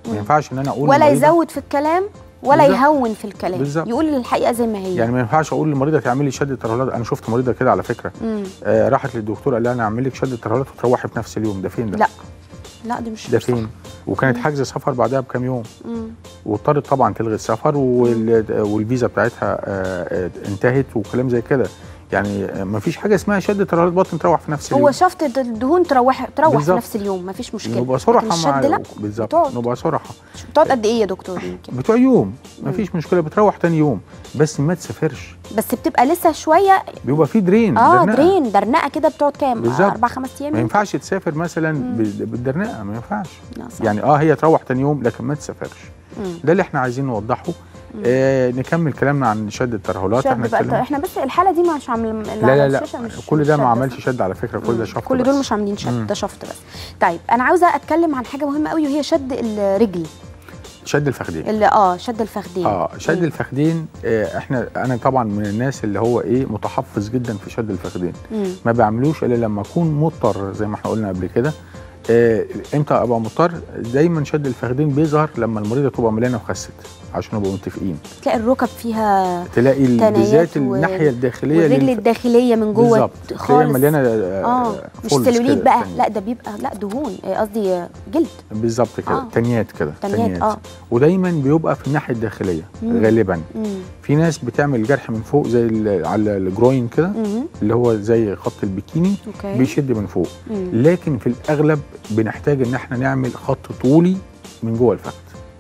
ما ينفعش ان انا اقول ولا للمريضة- يزود في الكلام ولا بالظبط. يهون في الكلام بالظبط. يقول الحقيقه زي ما هي يعني ما ينفعش اقول للمريضه تعملي شده ترهلات انا شفت مريضه كده على فكره مم. آه راحت للدكتور قال لها انا اعمل لك شده ترهلات وتروحي في نفس اليوم ده فين ده لا لا دي مش ده مش صح. فين وكانت حاجزه سفر بعدها بكام يوم مم. واضطرت طبعا تلغي السفر وال- والفيزا بتاعتها آه، آه، انتهت وكلام زي كده يعني ما فيش حاجه اسمها شده ترهلات بطن تروح في نفس هو اليوم شفط الدهون تروح تروح في بالظبط. نفس اليوم مفيش مشكله نبقى صراحه لكن الشد لا بالظبط بتقعد. نبقى صراحه بتقعد قد ايه يا دكتور يمكن بتوع يوم ما فيش مشكله بتروح تاني يوم بس ما تسافرش بس بتبقى لسه شويه بيبقى في درين اه درنقة. درين درنقه كده بتقعد كام بالظبط. اربع خمس ايام ما ينفعش تسافر مثلا بال- بالدرنقه ما ينفعش لا، صح. يعني اه هي تروح تاني يوم لكن ما تسافرش مم. ده اللي احنا عايزين نوضحه آه نكمل كلامنا عن شد الترهلات شد بقى اتكلمنا- احنا بس الحاله دي مش عامل لا لا لا كل ده ما شد عملش صح؟ شد على فكره كل ده شفط كل بس. دول مش عاملين شد ده شفط بس طيب انا عاوزه اتكلم عن حاجه مهمه قوي وهي شد الرجل شد الفخذين اللي اه شد الفخذين اه شد مم. الفخذين آه احنا انا طبعا من الناس اللي هو ايه متحفظ جدا في شد الفخذين مم. ما بعملوش الا لما اكون مضطر زي ما احنا قلنا قبل كده آه امتى ابقى مضطر دايما شد الفخذين بيظهر لما المريضه تبقى مليانه وخست عشان نبقى متفقين تلاقي الركب فيها تلاقي ال- تنايات بالذات و- الناحيه الداخليه والرجل للف- الداخليه من جوه بالظبط تلاقيها خالص مليانه اه مش فولز سلوليت كده بقى تانية. لا ده بيبقى لا دهون آه، قصدي آه، جلد بالظبط كده آه. تنيات كده تنيات، آه. ودايما بيبقى في الناحيه الداخليه مم. غالبا مم. في ناس بتعمل جرح من فوق زي ال- على الجروين كده مم. اللي هو زي خط البيكيني اوكي بيشد من فوق مم. لكن في الاغلب بنحتاج ان احنا نعمل خط طولي من جوه الفخذ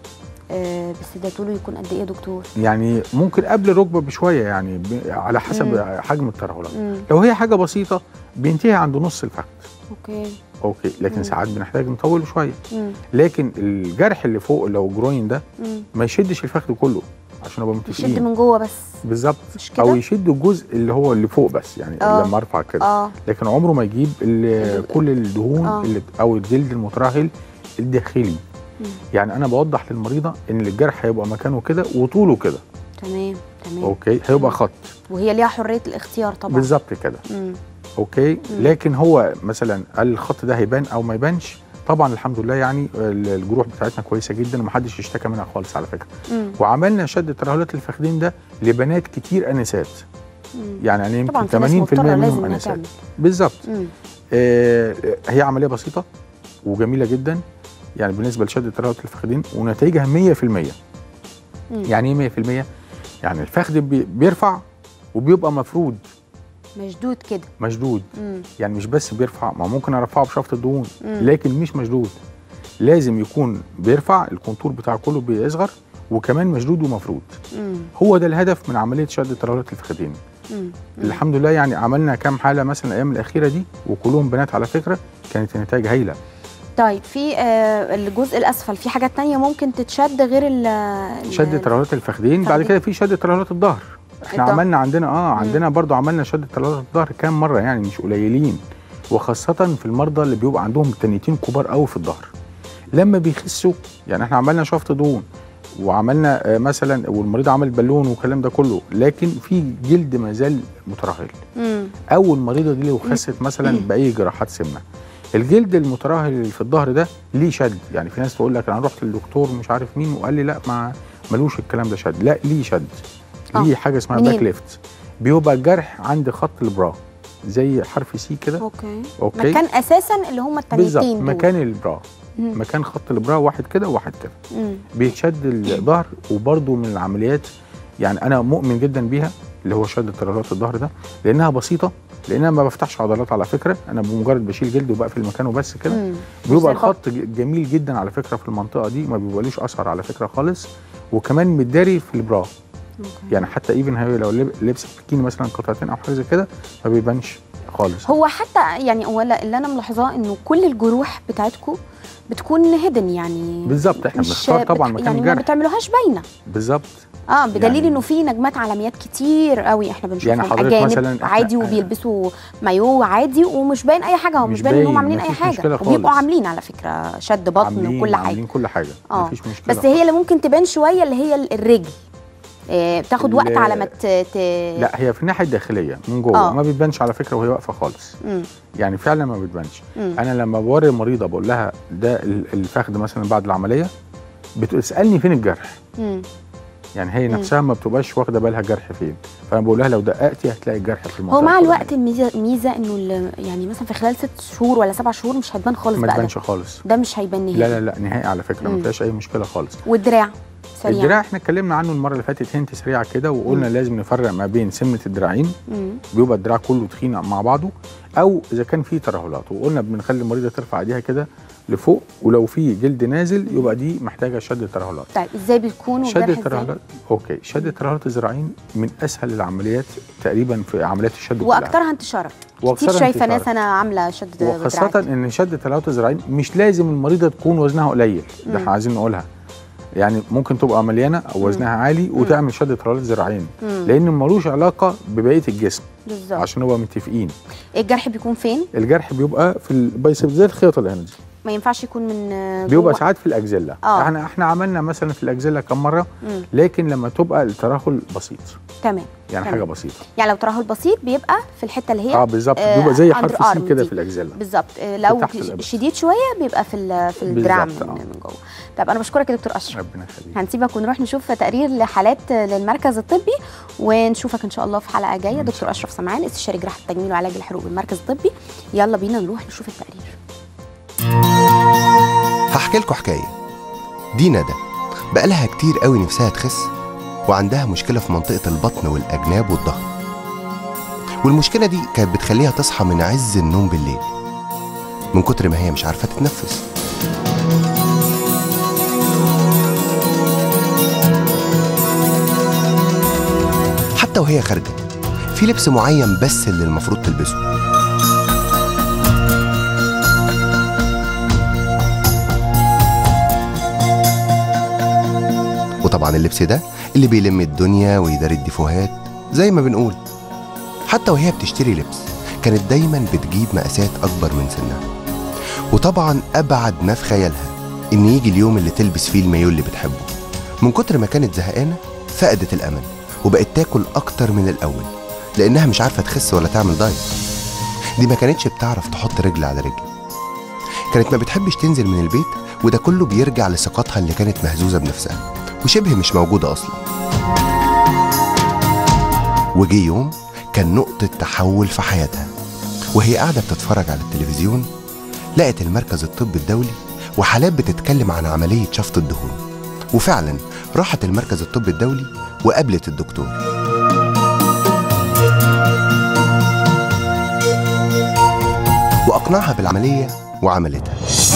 آه بس ده طوله يكون قد ايه يا دكتور يعني ممكن قبل الركبه بشويه يعني ب- على حسب مم. حجم الترهلات مم. لو هي حاجه بسيطه بينتهي عند نص الفخذ اوكي اوكي لكن مم. ساعات بنحتاج نطول شويه مم. لكن الجرح اللي فوق اللي هو جروين ده مم. ما يشدش الفخذ كله عشان ابقى يشد متفقين من جوه بس بالظبط مش كده؟ او يشد الجزء اللي هو اللي فوق بس يعني آه. لما ارفع كده اه لكن عمره ما يجيب ال- ال- كل الدهون آه. اللي او الجلد المترهل الداخلي مم. يعني انا بوضح للمريضه ان الجرح هيبقى مكانه كده وطوله كده تمام تمام اوكي هيبقى خط وهي ليها حريه الاختيار طبعا بالظبط كده مم. اوكي لكن هو مثلا قال الخط ده هيبان او ما يبانش طبعا الحمد لله يعني ال- الجروح بتاعتنا كويسه جدا ومحدش اشتكى منها خالص على فكره مم. وعملنا شد ترهلات الفخذين ده لبنات كتير انسات مم. يعني انا طبعا يمكن في ناس 80% مضطره لازم منهم انها انسات تعمل بالظبط مم. آه هي عمليه بسيطه وجميله جدا يعني بالنسبه لشد ترهلات الفخذين ونتائجها 100% مم. يعني ايه 100% يعني الفخذ بي- بيرفع وبيبقى مفرود مشدود كده مشدود مم. يعني مش بس بيرفع ما ممكن ارفعه بشفط الدهون مم. لكن مش مشدود لازم يكون بيرفع الكونتور بتاعه كله بيصغر وكمان مشدود ومفرود مم. هو ده الهدف من عمليه شد ترهلات الفخذين مم. الحمد لله يعني عملنا كام حاله مثلا الايام الاخيره دي وكلهم بنات على فكره كانت النتائج هايله طيب في آه الجزء الاسفل في حاجات تانية ممكن تتشد غير ال ال- شد ترهلات الفخذين بعد الفخذين. كده في شد ترهلات الظهر احنا الظهر. عملنا عندنا اه عندنا برضو عملنا شد ترهلات الظهر كام مره يعني مش قليلين وخاصه في المرضى اللي بيبقى عندهم تنيتين كبار قوي في الظهر لما بيخسوا يعني احنا عملنا شفط دهون وعملنا آه مثلا والمريض عمل بالون والكلام ده كله لكن في جلد ما زال مترهل مم. او المريضه دي لو خست مثلا باي جراحات سمنه الجلد المترهل اللي في الظهر ده ليه شد يعني في ناس تقول لك انا رحت للدكتور مش عارف مين وقال لي لا ما ملوش الكلام ده شد لا ليه شد آه. ليه حاجه اسمها منين؟ باك ليفت بيبقى الجرح عند خط البرا زي حرف سي كده اوكي اوكي مكان اساسا اللي هم بالظبط التانيتين دول مكان البرا مم. مكان خط البرا واحد كده وواحد كده مم. بيشد الظهر وبرده من العمليات يعني انا مؤمن جدا بيها اللي هو شد ترهلات الظهر ده لانها بسيطه لان انا ما بفتحش عضلات على فكره انا بمجرد بشيل جلد وبقفل مكانه بس كده مم. بيبقى زي الخط ج- جميل جدا على فكره في المنطقه دي ما بيبقالوش اثر على فكره خالص وكمان متداري في البرا أوكي. يعني حتى ايفن هي لو لب- لبست بكيني مثلا قطعتين او حاجه زي كده ما بيبانش خالص هو حتى يعني ولا اللي انا ملاحظاه انه كل الجروح بتاعتكم بتكون هيدن يعني بالظبط احنا مش بنختار طبعا بت- مكان يعني ما الجرح بتعملوهاش باينه بالظبط اه بدليل يعني- انه في نجمات عالميات كتير قوي احنا بنشوفهم يعني حضرتك اجانب مثلاً إحنا- عادي وبيلبسوا مايو عادي ومش باين اي حاجه هو مش مش باين انهم باين، عاملين اي مفيش حاجه مشكلة وبيبقوا خالص. عاملين على فكره شد بطن عاملين وكل حاجه عاملين كل حاجه اه مفيش مشكله بس هي اللي ممكن تبان شويه اللي هي ال- الرجل آه بتاخد وقت ال- على ما ت... ت... لا هي في الناحيه الداخليه من جوه آه. ما بتبانش على فكره وهي واقفه خالص مم. يعني فعلا ما بتبانش مم. انا لما بوري المريضه بقول لها ده ال- الفخذ مثلا بعد العمليه بتسالني فين الجرح مم. يعني هي نفسها ما بتبقاش واخده بالها الجرح فين فانا بقول لها لو دققتي هتلاقي الجرح في المنطقه هو مع الفلانية. الوقت الميزه ميزه انه ال- يعني مثلا في خلال ست شهور ولا سبع شهور مش هتبان خالص ما بقى تبانش ده. خالص ده مش هيبان نهائي لا لا لا نهائي على فكره مم. ما فيهاش اي مشكله خالص والدراع سريع الدراع احنا اتكلمنا عنه المره اللي فاتت هنت سريعه كده وقلنا لازم نفرق ما بين سمنه الدراعين مم. بيبقى الدراع كله تخين مع بعضه او اذا كان فيه ترهلات وقلنا بنخلي المريضه ترفع ايديها كده لفوق ولو في جلد نازل يبقى دي محتاجه شد ترهلات طيب ازاي بيكون شد والجرح ازاي الترهلات اوكي شد الترهلات الذراعين من اسهل العمليات تقريبا في عمليات الشد كلها. واكثرها انتشارا كتير وأكثرها شايفه انتشارا. ناس انا عامله شد وخاصة دراعات. ان شد الترهلات الذراعين مش لازم المريضة تكون وزنها قليل مم. ده احنا عايزين نقولها يعني ممكن تبقى مليانة او وزنها عالي وتعمل شد ترهلات ذراعين مم. لان ملوش علاقة ببقية الجسم بالظبط عشان نبقى متفقين الجرح بيكون فين الجرح بيبقى في البايسبس زي الخيط اللي هنا دي ما ينفعش يكون من آه، بيبقى جوه. ساعات في الاجزله آه. احنا احنا عملنا مثلا في الاجزله كم مره مم. لكن لما تبقى الترهل بسيط تمام يعني تمام. حاجه بسيطه يعني لو ترهل بسيط بيبقى في الحته اللي هي اه بالظبط آه، بيبقى زي under حرف arm سي كده دي. في الاجزله بالظبط آه، لو تحت ش- الإبط. شديد شويه بيبقى في ال- في الدراع من, بالظبط، آه. من جوه طب انا بشكرك يا دكتور اشرف ربنا يخليك هنسيبك ونروح نشوف تقرير لحالات للمركز الطبي ونشوفك ان شاء الله في حلقه جايه دكتور اشرف سمعان استشاري جراحه التجميل وعلاج الحروق بالمركز الطبي يلا بينا نروح نشوف التقرير هحكي لكم حكاية دي ندى بقالها كتير قوي نفسها تخس وعندها مشكلة في منطقة البطن والأجناب والظهر والمشكلة دي كانت بتخليها تصحى من عز النوم بالليل من كتر ما هي مش عارفة تتنفس حتى وهي خارجة في لبس معين بس اللي المفروض تلبسه وطبعا اللبس ده اللي بيلم الدنيا ويداري الديفوهات زي ما بنقول حتى وهي بتشتري لبس كانت دايما بتجيب مقاسات أكبر من سنها وطبعا أبعد ما في خيالها إن يجي اليوم اللي تلبس فيه المايو اللي بتحبه من كتر ما كانت زهقانة فقدت الأمل وبقت تاكل أكتر من الأول لأنها مش عارفة تخس ولا تعمل دايت دي ما كانتش بتعرف تحط رجل على رجل كانت ما بتحبش تنزل من البيت وده كله بيرجع لثقتها اللي كانت مهزوزة بنفسها وشبه مش موجودة أصلا وجي يوم كان نقطة تحول في حياتها وهي قاعدة بتتفرج على التلفزيون لقت المركز الطبي الدولي وحالات بتتكلم عن عملية شفط الدهون وفعلا راحت المركز الطبي الدولي وقابلت الدكتور وأقنعها بالعملية وعملتها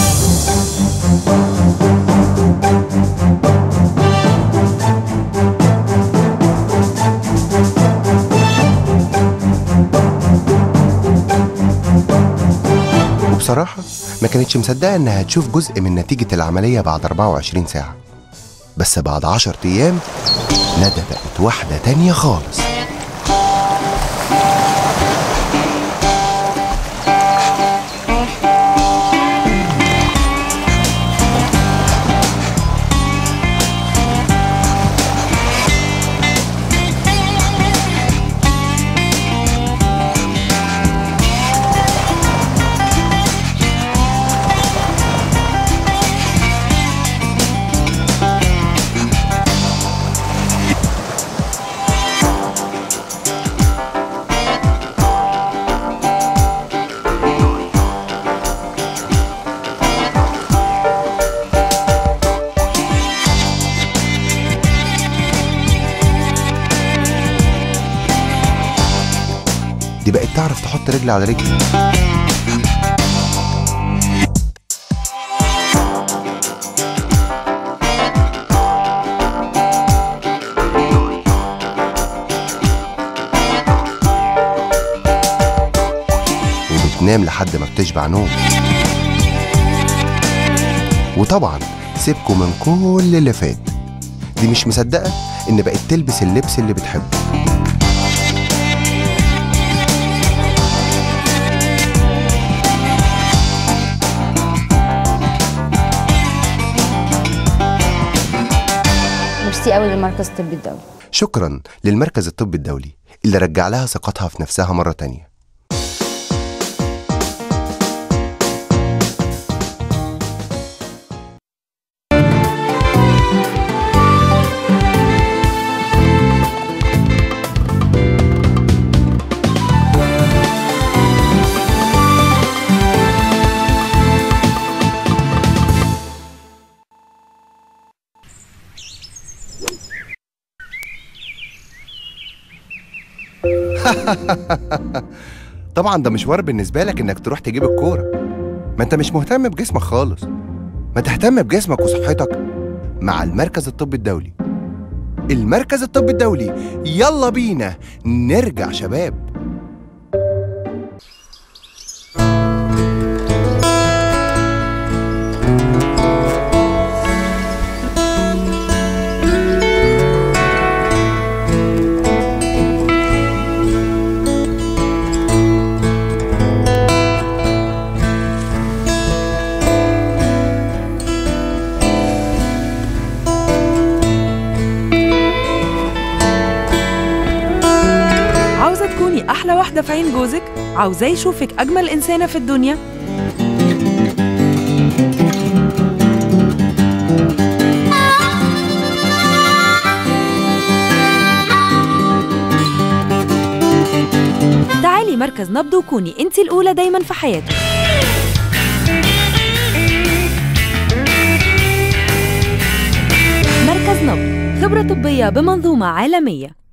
وبصراحة ما كانتش مصدقة إنها هتشوف جزء من نتيجة العملية بعد 24 ساعة بس بعد 10 أيام ندى بقت واحدة تانية خالص دي بقت تعرف تحط رجل على رجل وبتنام لحد ما بتشبع نوم وطبعا سيبكوا من كل اللي فات دي مش مصدقة إن بقت تلبس اللبس اللي بتحبه ميرسي قوي للمركز الطبي الدولي شكرا للمركز الطبي الدولي اللي رجع لها ثقتها في نفسها مرة تانية طبعا ده مشوار بالنسبة لك إنك تروح تجيب الكورة ما أنت مش مهتم بجسمك خالص ما تهتم بجسمك وصحتك مع المركز الطبي الدولي المركز الطبي الدولي يلا بينا نرجع شباب عاوزة تكوني أحلى واحدة في عين جوزك عاوزاه يشوفك أجمل إنسانة في الدنيا تعالي مركز نبض وكوني انت الأولى دايما في حياته مركز نبض خبرة طبية بمنظومة عالمية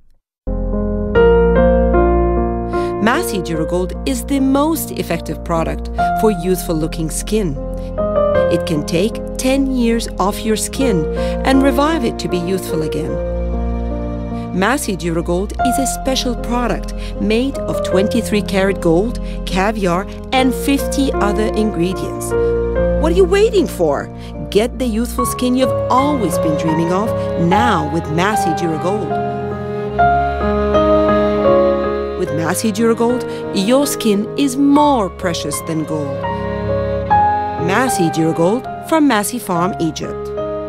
Massy Duragold is the most effective product for youthful looking skin. It can take 10 years off your skin and revive it to be youthful again. Massy Duragold is a special product made of 23 karat gold, caviar, and 50 other ingredients. What are you waiting for? Get the youthful skin you've always been dreaming of now with Massy Duragold. With Massy Duragold, your skin is more precious than gold. Massy Duragold from Massy Farm, Egypt.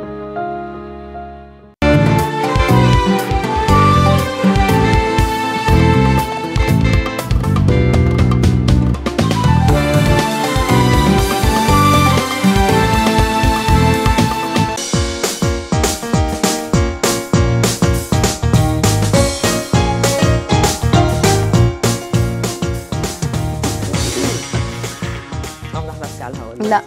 امدح نفسي على الهواء لا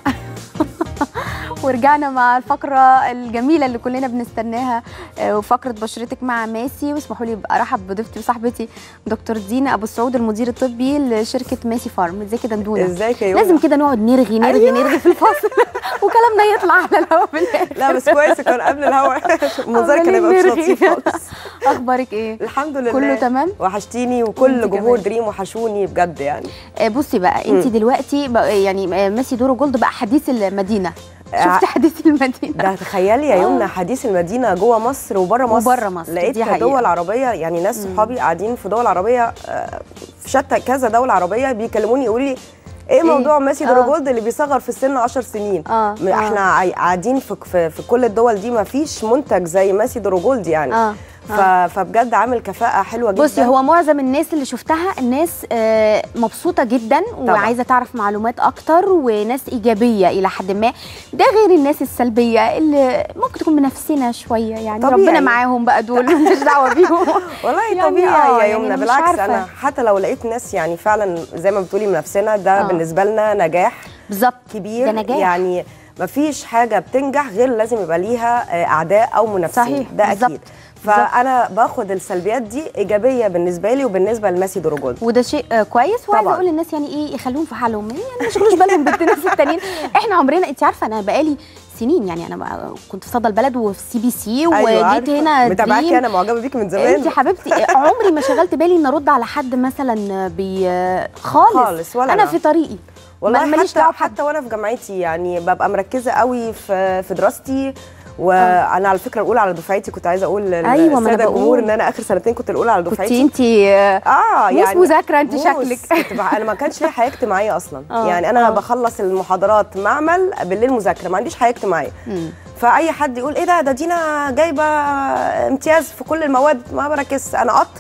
ورجعنا مع الفقرة الجميلة اللي كلنا بنستناها آه، وفقرة بشرتك مع ماسي واسمحوا لي ابقى ارحب بضيفتي وصاحبتي دكتور دينا ابو السعود المدير الطبي لشركة ماسي فارم ازيك يا دندونة ازيك يا يومنا؟ لازم كده نقعد نرغي نرغي أيوة. نرغي في الفاصل وكلامنا يطلع على الهواء في الاخر لا بس كويس كان قبل الهوا المنظر كان عمالين يبقى مش نرغي. لطيف خالص اخبارك ايه الحمد لله كله تمام وحشتيني وانت وكل جمهور كمان. دريم وحشوني بجد يعني آه، بصي بقى انت مم. دلوقتي بقى يعني آه، ماسي دورو جولد بقى حديث المدينه ع- شفتي حديث المدينه ده تخيلي يا يمنى حديث المدينه جوه مصر وبره مصر وبره مصر، لقيت دي حقيقة. دول عربيه يعني ناس صحابي قاعدين في دول عربيه آه، في شتى كذا دوله عربيه بيكلموني يقولوا لي ايه موضوع ماسي آه. دروجولد اللي بيصغر في السن 10 سنين اه م- احنا عاي- قاعدين في, في, في كل الدول دي ما فيش منتج زي ماسي دروجولد يعني اه ف... فبجد عامل كفاءه حلوه جدا بصي هو معظم الناس اللي شفتها الناس آه، مبسوطه جدا وعايزه تعرف معلومات اكتر وناس ايجابيه الى حد ما ده غير الناس السلبيه اللي ممكن تكون منافسينا شويه يعني طبيعي. ربنا معاهم بقى دول مالناش دعوه بيهم والله يعني طبيعي آه، يا يعني يمنى أنا مش بالعكس عارفة. انا حتى لو لقيت ناس يعني فعلا زي ما بتقولي منافسنا ده آه. بالنسبه لنا نجاح بالظبط كبير ده نجاح. يعني مفيش حاجه بتنجح غير لازم يبقى ليها آه، اعداء او منافسين صحيح، ده بالظبط. اكيد فانا باخد السلبيات دي ايجابيه بالنسبه لي وبالنسبه لماسي دروجولد وده شيء آه، كويس وعايزه طبعاً. اقول للناس يعني ايه يخلوهم في حالهم يعني ما يشغلوش بالهم بالناس التانيين احنا عمرنا انت عارفه انا بقالي سنين يعني انا بقى- كنت في صدى البلد وفي سي بي سي وجيت عارفة. هنا متابعاكي دريم. انا معجبه بيكي من زمان انت حبيبتي عمري ما شغلت بالي ان ارد على حد مثلا بي خالص خالص ولا انا أنا. في طريقي والله ماليش حتى دعوة بحد. حتى وانا في جامعتي يعني ببقى مركزه قوي في في دراستي وانا على فكره الاولى على دفعتي كنت عايزه اقول أيوة، ما أنا للساده الجمهور بقول. ان انا اخر سنتين كنت الاولى على كنت دفعتي انت اه موس يعني مذاكرة انت موس. شكلك. كنت بح... انا ما كانش ليا حياه اجتماعيه اصلا آه، يعني انا آه. بخلص المحاضرات معمل بالليل مذاكره ما عنديش حياه اجتماعيه فاي حد يقول ايه ده ده دينا جايبه امتياز في كل المواد ما بركز انا قطر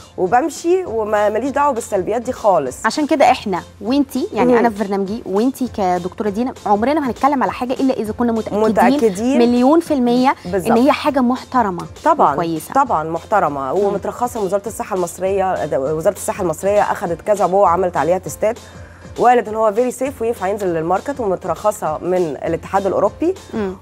وبمشي وما ماليش دعوه بالسلبيات دي خالص عشان كده احنا وانتي يعني مم. انا في برنامجي وانتي كدكتوره دينا عمرنا ما هنتكلم على حاجه الا اذا كنا متاكدين, متأكدين. مليون في الميه بالظبط. ان هي حاجه محترمه طبعا كويسه طبعا محترمه ومترخصه من وزاره الصحه المصريه وزاره الصحه المصريه اخذت كذا بوع عملت عليها تستات وقالت ان هو فيري سيف وينفع ينزل للماركت ومترخصه من الاتحاد الاوروبي مم.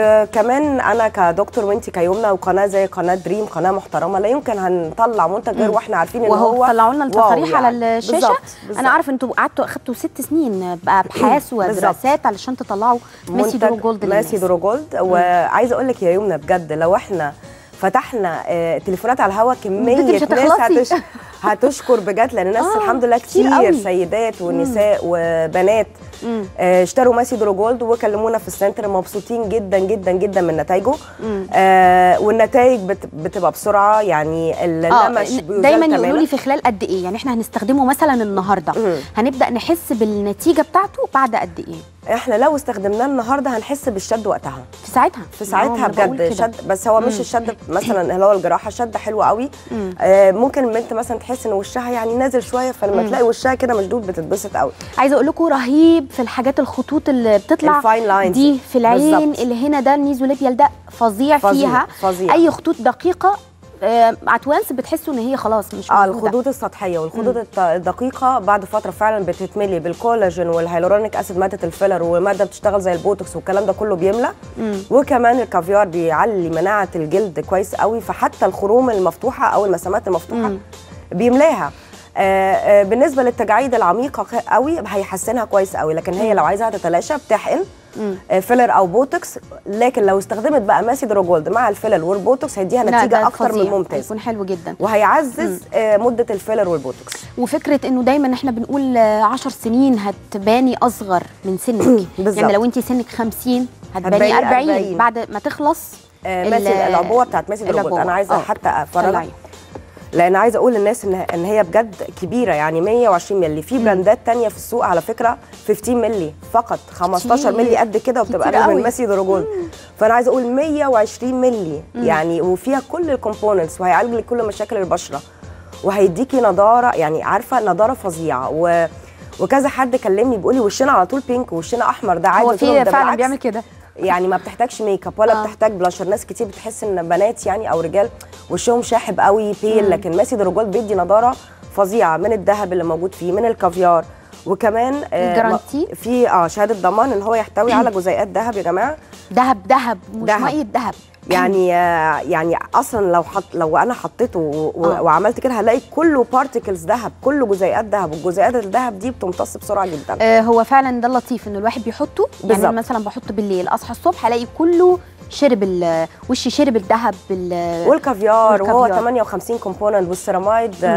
وكمان انا كدكتور وانت كيمنى وقناه زي قناه دريم قناه محترمه لا يمكن هنطلع منتج غير مم. واحنا عارفين ان وهو هو طلعوا لنا واو التصاريح على الشاشه بالظبط، بالظبط. انا عارفه انتوا قعدتوا اخدتوا ست سنين بابحاث بالظبط. ودراسات علشان تطلعوا ميسي منتج دورو جولد ماسي للناس. دورو جولد وعايزه اقول لك يا يمنى بجد لو احنا فتحنا آه، تليفونات على الهوا كميه بجد مش ناس هتخلصي. هتش... هتشكر بجد لان الناس آه، الحمد لله كتير كتير, قوي. سيدات ونساء وبنات مم. آه، اشتروا ماسي دورو جولد وكلمونا في السنتر مبسوطين جدا جدا جدا من نتائجه مم. آه والنتائج بت... بتبقى بسرعه يعني اللمش آه بيزال دايما تماماً. يقولوا لي في خلال قد ايه يعني احنا هنستخدمه مثلا النهارده مم. هنبدا نحس بالنتيجه بتاعته بعد قد ايه احنا لو استخدمناه النهارده هنحس بالشد وقتها في ساعتها في ساعتها أنا بقول بجد كده. شد بس هو مش مم. الشد مثلا اللي هو الجراحه شد حلو قوي مم. آه ممكن البنت مثلا تحس ان وشها يعني نازل شويه فلما مم. تلاقي وشها كده مشدود بتتبسط قوي عايزه اقول لكم رهيب في الحاجات الخطوط اللي بتطلع الفاين لاينز. دي في العين بالظبط. اللي هنا ده النيزوليبيال ده فظيع, فظيع، فيها فظيع. اي خطوط دقيقه آه، اتوانس بتحسوا ان هي خلاص مش اه موجودة. الخدود السطحيه والخدود الت- الدقيقه بعد فتره فعلا بتتملي بالكولاجين والهيلورونيك اسيد ماده الفيلر وماده بتشتغل زي البوتوكس والكلام ده كله بيملى مم. وكمان الكافيار بيعلي مناعه الجلد كويس قوي فحتى الخروم المفتوحه او المسامات المفتوحه مم. بيملاها آه آه بالنسبه للتجاعيد العميقه ك- قوي هيحسنها كويس قوي لكن هي لو عايزاها تتلاشى بتحقن مم. آه، فيلر او بوتوكس لكن لو استخدمت بقى ماسي جولد مع الفيلر والبوتوكس هيديها لا، نتيجه ده اكتر من فظيع. ممتاز هيكون حلو جدا وهيعزز آه، مده الفيلر والبوتوكس وفكره انه دايما احنا بنقول 10 سنين هتباني اصغر من سنك بالظبط. يعني لو انت سنك 50 هتباني هتباني 40 40. بعد ما تخلص آه، ال- ماسي العبوه بتاعت ماسي جولد العبوة. انا عايزه آه. حتى افرجك طلعي. لان عايزه اقول للناس ان ان هي بجد كبيره يعني 120 مللي في براندات تانية في السوق على فكره 15 مللي فقط 15 كتير. مللي قد كده وبتبقى كتير اقل من قوي. ماسي دروجول فانا عايزه اقول 120 مللي يعني وفيها كل الكومبوننتس وهيعالج لك كل مشاكل البشره وهيديكي نضاره يعني عارفه نضاره فظيعه و وكذا حد كلمني بيقول لي وشنا على طول بينك وشنا احمر ده عادي هو قلت لهم في ده فعلا بالعكس. بيعمل كده يعني ما بتحتاجش ميك اب ولا آه. آه. بتحتاج بلاشر ناس كتير بتحس ان بنات يعني او رجال وشهم شاحب قوي بيل لكن ماسي دروجول بيدي نضاره فظيعه من الذهب اللي موجود فيه من الكافيار وكمان آه، الجرانتي؟ ما- في اه شهاده ضمان ان هو يحتوي على جزيئات ذهب يا جماعه دهب دهب مش دهب. ميه دهب يعني آه، يعني اصلا لو حط لو انا حطيته و- و- آه. وعملت كده هلاقي كله بارتكلز ذهب كله جزيئات ذهب والجزيئات الذهب دي بتمتص بسرعه جدا آه، هو فعلا ده اللطيف انه الواحد بيحطه يعني بالظبط. مثلا بحطه بالليل اصحى الصبح الاقي كله شرب ال- وشي شرب الذهب بال والكافيار وهو والكافيار. 58 كومبوننت والسيرامايد آه،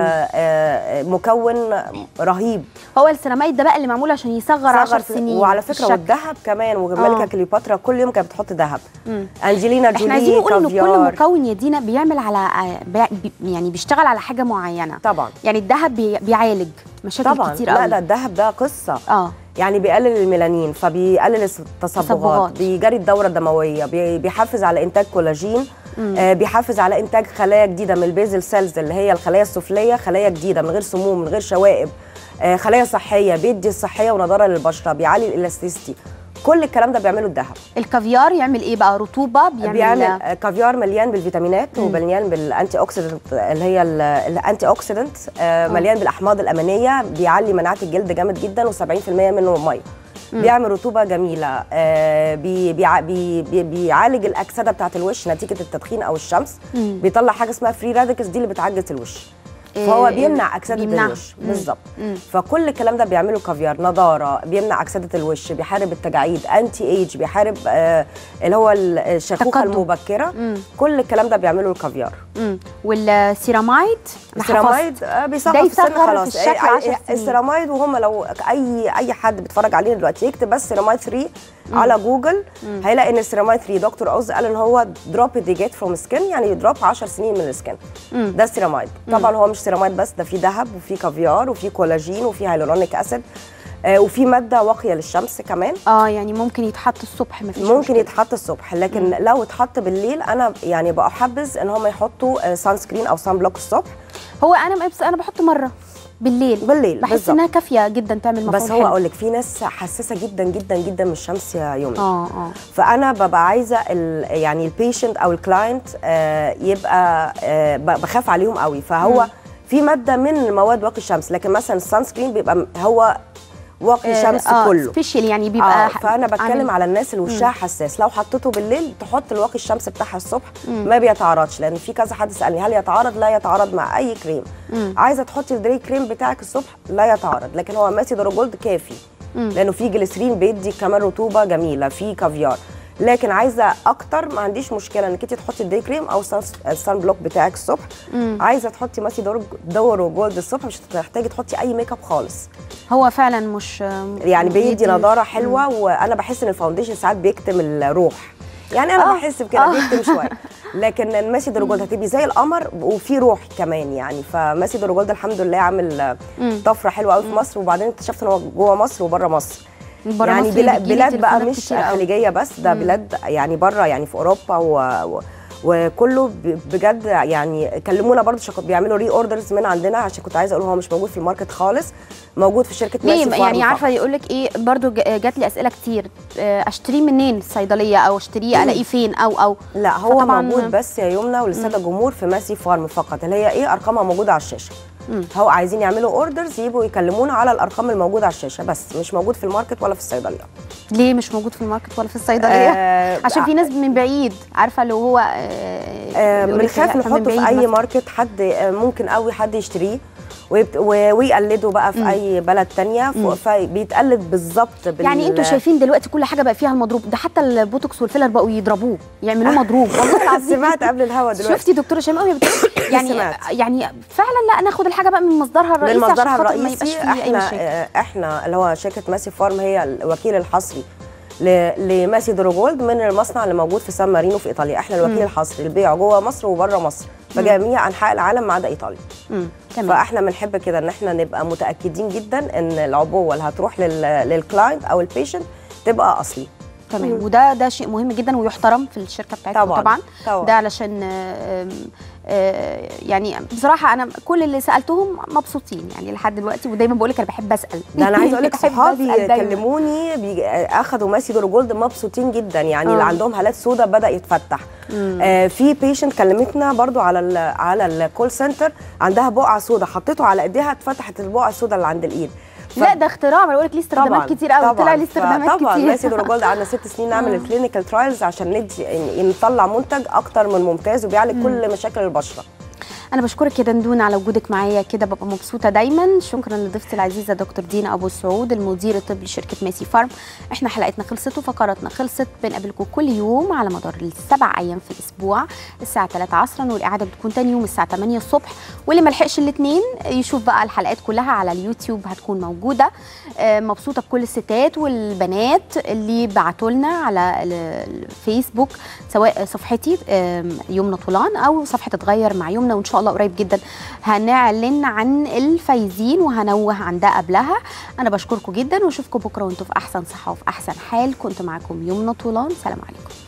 آه، مكون رهيب هو السيراميد ده بقى اللي معمول عشان يصغر 10 صغر في- سنين وعلى في فكره الشكل. والذهب كمان وملكه آه. كليوباترا كل يوم كانت بتحط ذهب مم. انجلينا احنا عايزين جولي نقول انه كل كافيار مكون يا دينا بيعمل على آه، بي- بي- يعني بيشتغل على حاجه معينه طبعا يعني الذهب بي- بيعالج مشاكل طبعا كتير لا قوي لا الذهب ده قصه اه يعني بيقلل الميلانين فبيقلل التصبغات تصبغات. بيجري الدوره الدمويه بي- بيحفز على انتاج كولاجين آه بيحفز على انتاج خلايا جديده من البيزل سيلز اللي هي الخلايا السفليه خلايا جديده من غير سموم من غير شوائب آه خلايا صحيه بيدي الصحيه ونضاره للبشره بيعلي الالاستيستي كل الكلام ده بيعمله الذهب الكافيار يعمل ايه بقى رطوبه بيعمل, بيعمل آه، كافيار مليان بالفيتامينات ومليان بالانتي اوكسيدنت اللي هي ال- الانتي اوكسيدنت آه، مليان بالاحماض الامينيه بيعلي مناعه الجلد جامد جدا و70% منه ميه بيعمل رطوبه جميله آه، بي بيع- بي بي بيعالج الاكسده بتاعه الوش نتيجه التدخين او الشمس مم. بيطلع حاجه اسمها فري راديكلز دي اللي بتعجز الوش إيه، فهو إيه، بيمنع اكسده بيمنعها. الوش مم. بالظبط مم. فكل الكلام ده بيعمله كافيار نضاره بيمنع اكسده الوش بيحارب التجاعيد انتي ايج بيحارب آه اللي هو الشيخوخه تقدم. المبكره مم. كل الكلام ده بيعمله الكافيار مم. والسيرامايد أنا السيرامايد آه، ده بيصغر في السن يصغر خلاص في الشكل آه، 10 سنين. السيرامايد وهم لو اي اي حد بيتفرج علينا دلوقتي يكتب بس سيرامايد 3 على جوجل هيلاقي ان السيرامايد 3 دكتور اوز قال ان هو دروب دي جيت فروم سكين يعني دروب 10 سنين من السكين مم. ده السيرامايد طبعا هو مش سيرامايد بس ده فيه ذهب وفيه كافيار وفيه كولاجين وفيه هيلورونيك اسيد آه، وفي ماده واقيه للشمس كمان اه يعني ممكن يتحط الصبح مفيش ممكن مشكلة. يتحط الصبح لكن لو اتحط بالليل انا يعني بحبذ ان هم يحطوا سان سكرين او سان بلوك الصبح هو انا بس انا بحط مره بالليل بالليل بحس بالظبط. انها كافيه جدا تعمل مفعول بس هو حلو. اقول لك في ناس حساسه جدا جدا جدا من الشمس يا يومي اه اه فانا ببقى عايزه ال يعني البيشنت او الكلاينت آه يبقى آه ب- بخاف عليهم قوي فهو مم. في ماده من مواد واقي الشمس لكن مثلا السان سكرين بيبقى م- هو واقي شمس آه كله سبيشال يعني بيبقى آه فانا بتكلم عامل- على الناس اللي وشها مم. حساس لو حطيته بالليل تحط الواقي الشمس بتاعها الصبح مم. ما بيتعارضش لان في كذا حد سالني هل يتعارض لا يتعارض مع اي كريم مم. عايزه تحطي الدري كريم بتاعك الصبح لا يتعارض لكن هو ماسي جولد كافي مم. لانه في جليسرين بيدي كمان رطوبه جميله في كافيار لكن عايزه اكتر ما عنديش مشكله انك انت تحطي الدي كريم او السان- السان بلوك بتاعك الصبح مم. عايزه تحطي ماسي دور دور وجولد الصبح مش هتحتاجي تحطي اي ميك اب خالص هو فعلا مش يعني بيدي بيدي- نضاره حلوه وانا بحس ان الفاونديشن ساعات بيكتم الروح يعني انا آه. بحس بكده آه. بيكتم شويه لكن الماسي جولد هتبقي زي القمر وفي روح كمان يعني فماسي جولد الحمد لله عامل مم. طفره حلوه قوي في مصر وبعدين اكتشفت ان هو جوه مصر وبره مصر برا يعني مصر بلا- بيجيلي بلاد بقى تليفونات مش كتير أوي. خليجيه بس ده مم. بلاد يعني بره يعني في اوروبا و... و... وكله ب- بجد يعني كلمونا برضه عشان كنت بيعملوا ري اوردرز من عندنا عشان كنت عايزه اقول هو مش موجود في الماركت خالص موجود في شركه ماسي ليه فارم يعني فقط. عارفه يقول لك ايه برضو ج- جات لي اسئله كتير آه، اشتريه منين الصيدليه او اشتريه الاقيه فين او او لا هو فطبعاً- موجود بس يا يمنى وللساده الجمهور في ماسي فارم فقط اللي هي ايه ارقامها موجوده على الشاشه مم. هو عايزين يعملوا اوردرز يجوا يكلمونا على الارقام الموجوده على الشاشه بس مش موجود في الماركت ولا في الصيدليه ليه مش موجود في الماركت ولا في الصيدليه آه، عشان في ناس من بعيد عارفه لو هو آه، بيقول لك بنخاف لا، نحطه من في بعيد اي مثلاً. ماركت حد آه، ممكن قوي حد يشتريه ويبت- و- ويقلده بقى في مم. اي بلد تانية ف- مم. فبيتقلد بالظبط بال... يعني انتوا شايفين دلوقتي كل حاجه بقى فيها المضروب ده حتى البوتوكس والفيلر بقوا يضربوه يعملوه مضروب والله العظيم سمعت قبل الهوا دلوقتي شفتي دكتوره شيماء وهي بتقول يعني سمعت. يعني فعلا لا ناخد الحاجه بقى من مصدرها الرئيسي من مصدرها عشان خاطر ما يبقاش الرئيسي فيه اي احنا مشاكل آه، احنا اللي هو شركه ماسي فارم هي الوكيل الحصري ل- لماسي دروجولد من المصنع اللي موجود في سان مارينو في ايطاليا احنا الوكيل مم. الحصري للبيع جوه مصر وبره مصر في مم. جميع انحاء العالم ما عدا ايطاليا مم. تمام فاحنا بنحب كده ان احنا نبقى متاكدين جدا ان العبوه اللي هتروح لل- للكلاينت او البيشنت تبقى اصلي تمام مم. وده ده شيء مهم جدا ويحترم في الشركه بتاعتكم طبعاً، طبعا, طبعاً. ده علشان آم، آه، يعني بصراحه انا كل اللي سالتهم مبسوطين يعني لحد دلوقتي ودايما بقول لك انا بحب اسال ده انا عايزه اقول لك بحب صحابي أسأل دايماً. كلموني بيجي- اخدوا ماسي دور جولد مبسوطين جدا يعني آه. اللي عندهم هالات سوداء بدا يتفتح مم. آه في بيشنت كلمتنا برضو على ال على الكول سنتر عندها بقعه سوداء حطيته على ايديها اتفتحت البقعه السوداء اللي عند الايد ف- لا ده اختراع ما بقول لك ليه استخدامات كتير قوي طلع ليه استخدامات طبعا كتير ماسي دور جولد قعدنا ست سنين نعمل الكلينيكال ترايلز عشان ندي يعني نطلع منتج اكتر من ممتاز وبيعالج كل مشاكل البشره انا بشكرك يا دندون على وجودك معايا كده ببقى مبسوطه دايما شكرا لضيفتي العزيزه دكتور دينا ابو سعود المدير الطبي لشركه ماسي فارم احنا حلقتنا خلصت وفقراتنا خلصت بنقابلكم كل يوم على مدار السبع ايام في الاسبوع الساعه 3 عصرا والاعاده بتكون تاني يوم الساعه 8 الصبح واللي ما لحقش الاثنين يشوف بقى الحلقات كلها على اليوتيوب هتكون موجوده آه، مبسوطه بكل الستات والبنات اللي بعتوا لنا على ال- الفيسبوك سواء صفحتي آم، يمنى طولان او صفحه اتغير مع يمنى وان شاء الله قريب جدا هنعلن عن الفايزين وهنوه عن ده قبلها انا بشكركم جدا واشوفكم بكره وانتم في احسن صحه وفي احسن حال كنت معاكم يمنى طولان سلام عليكم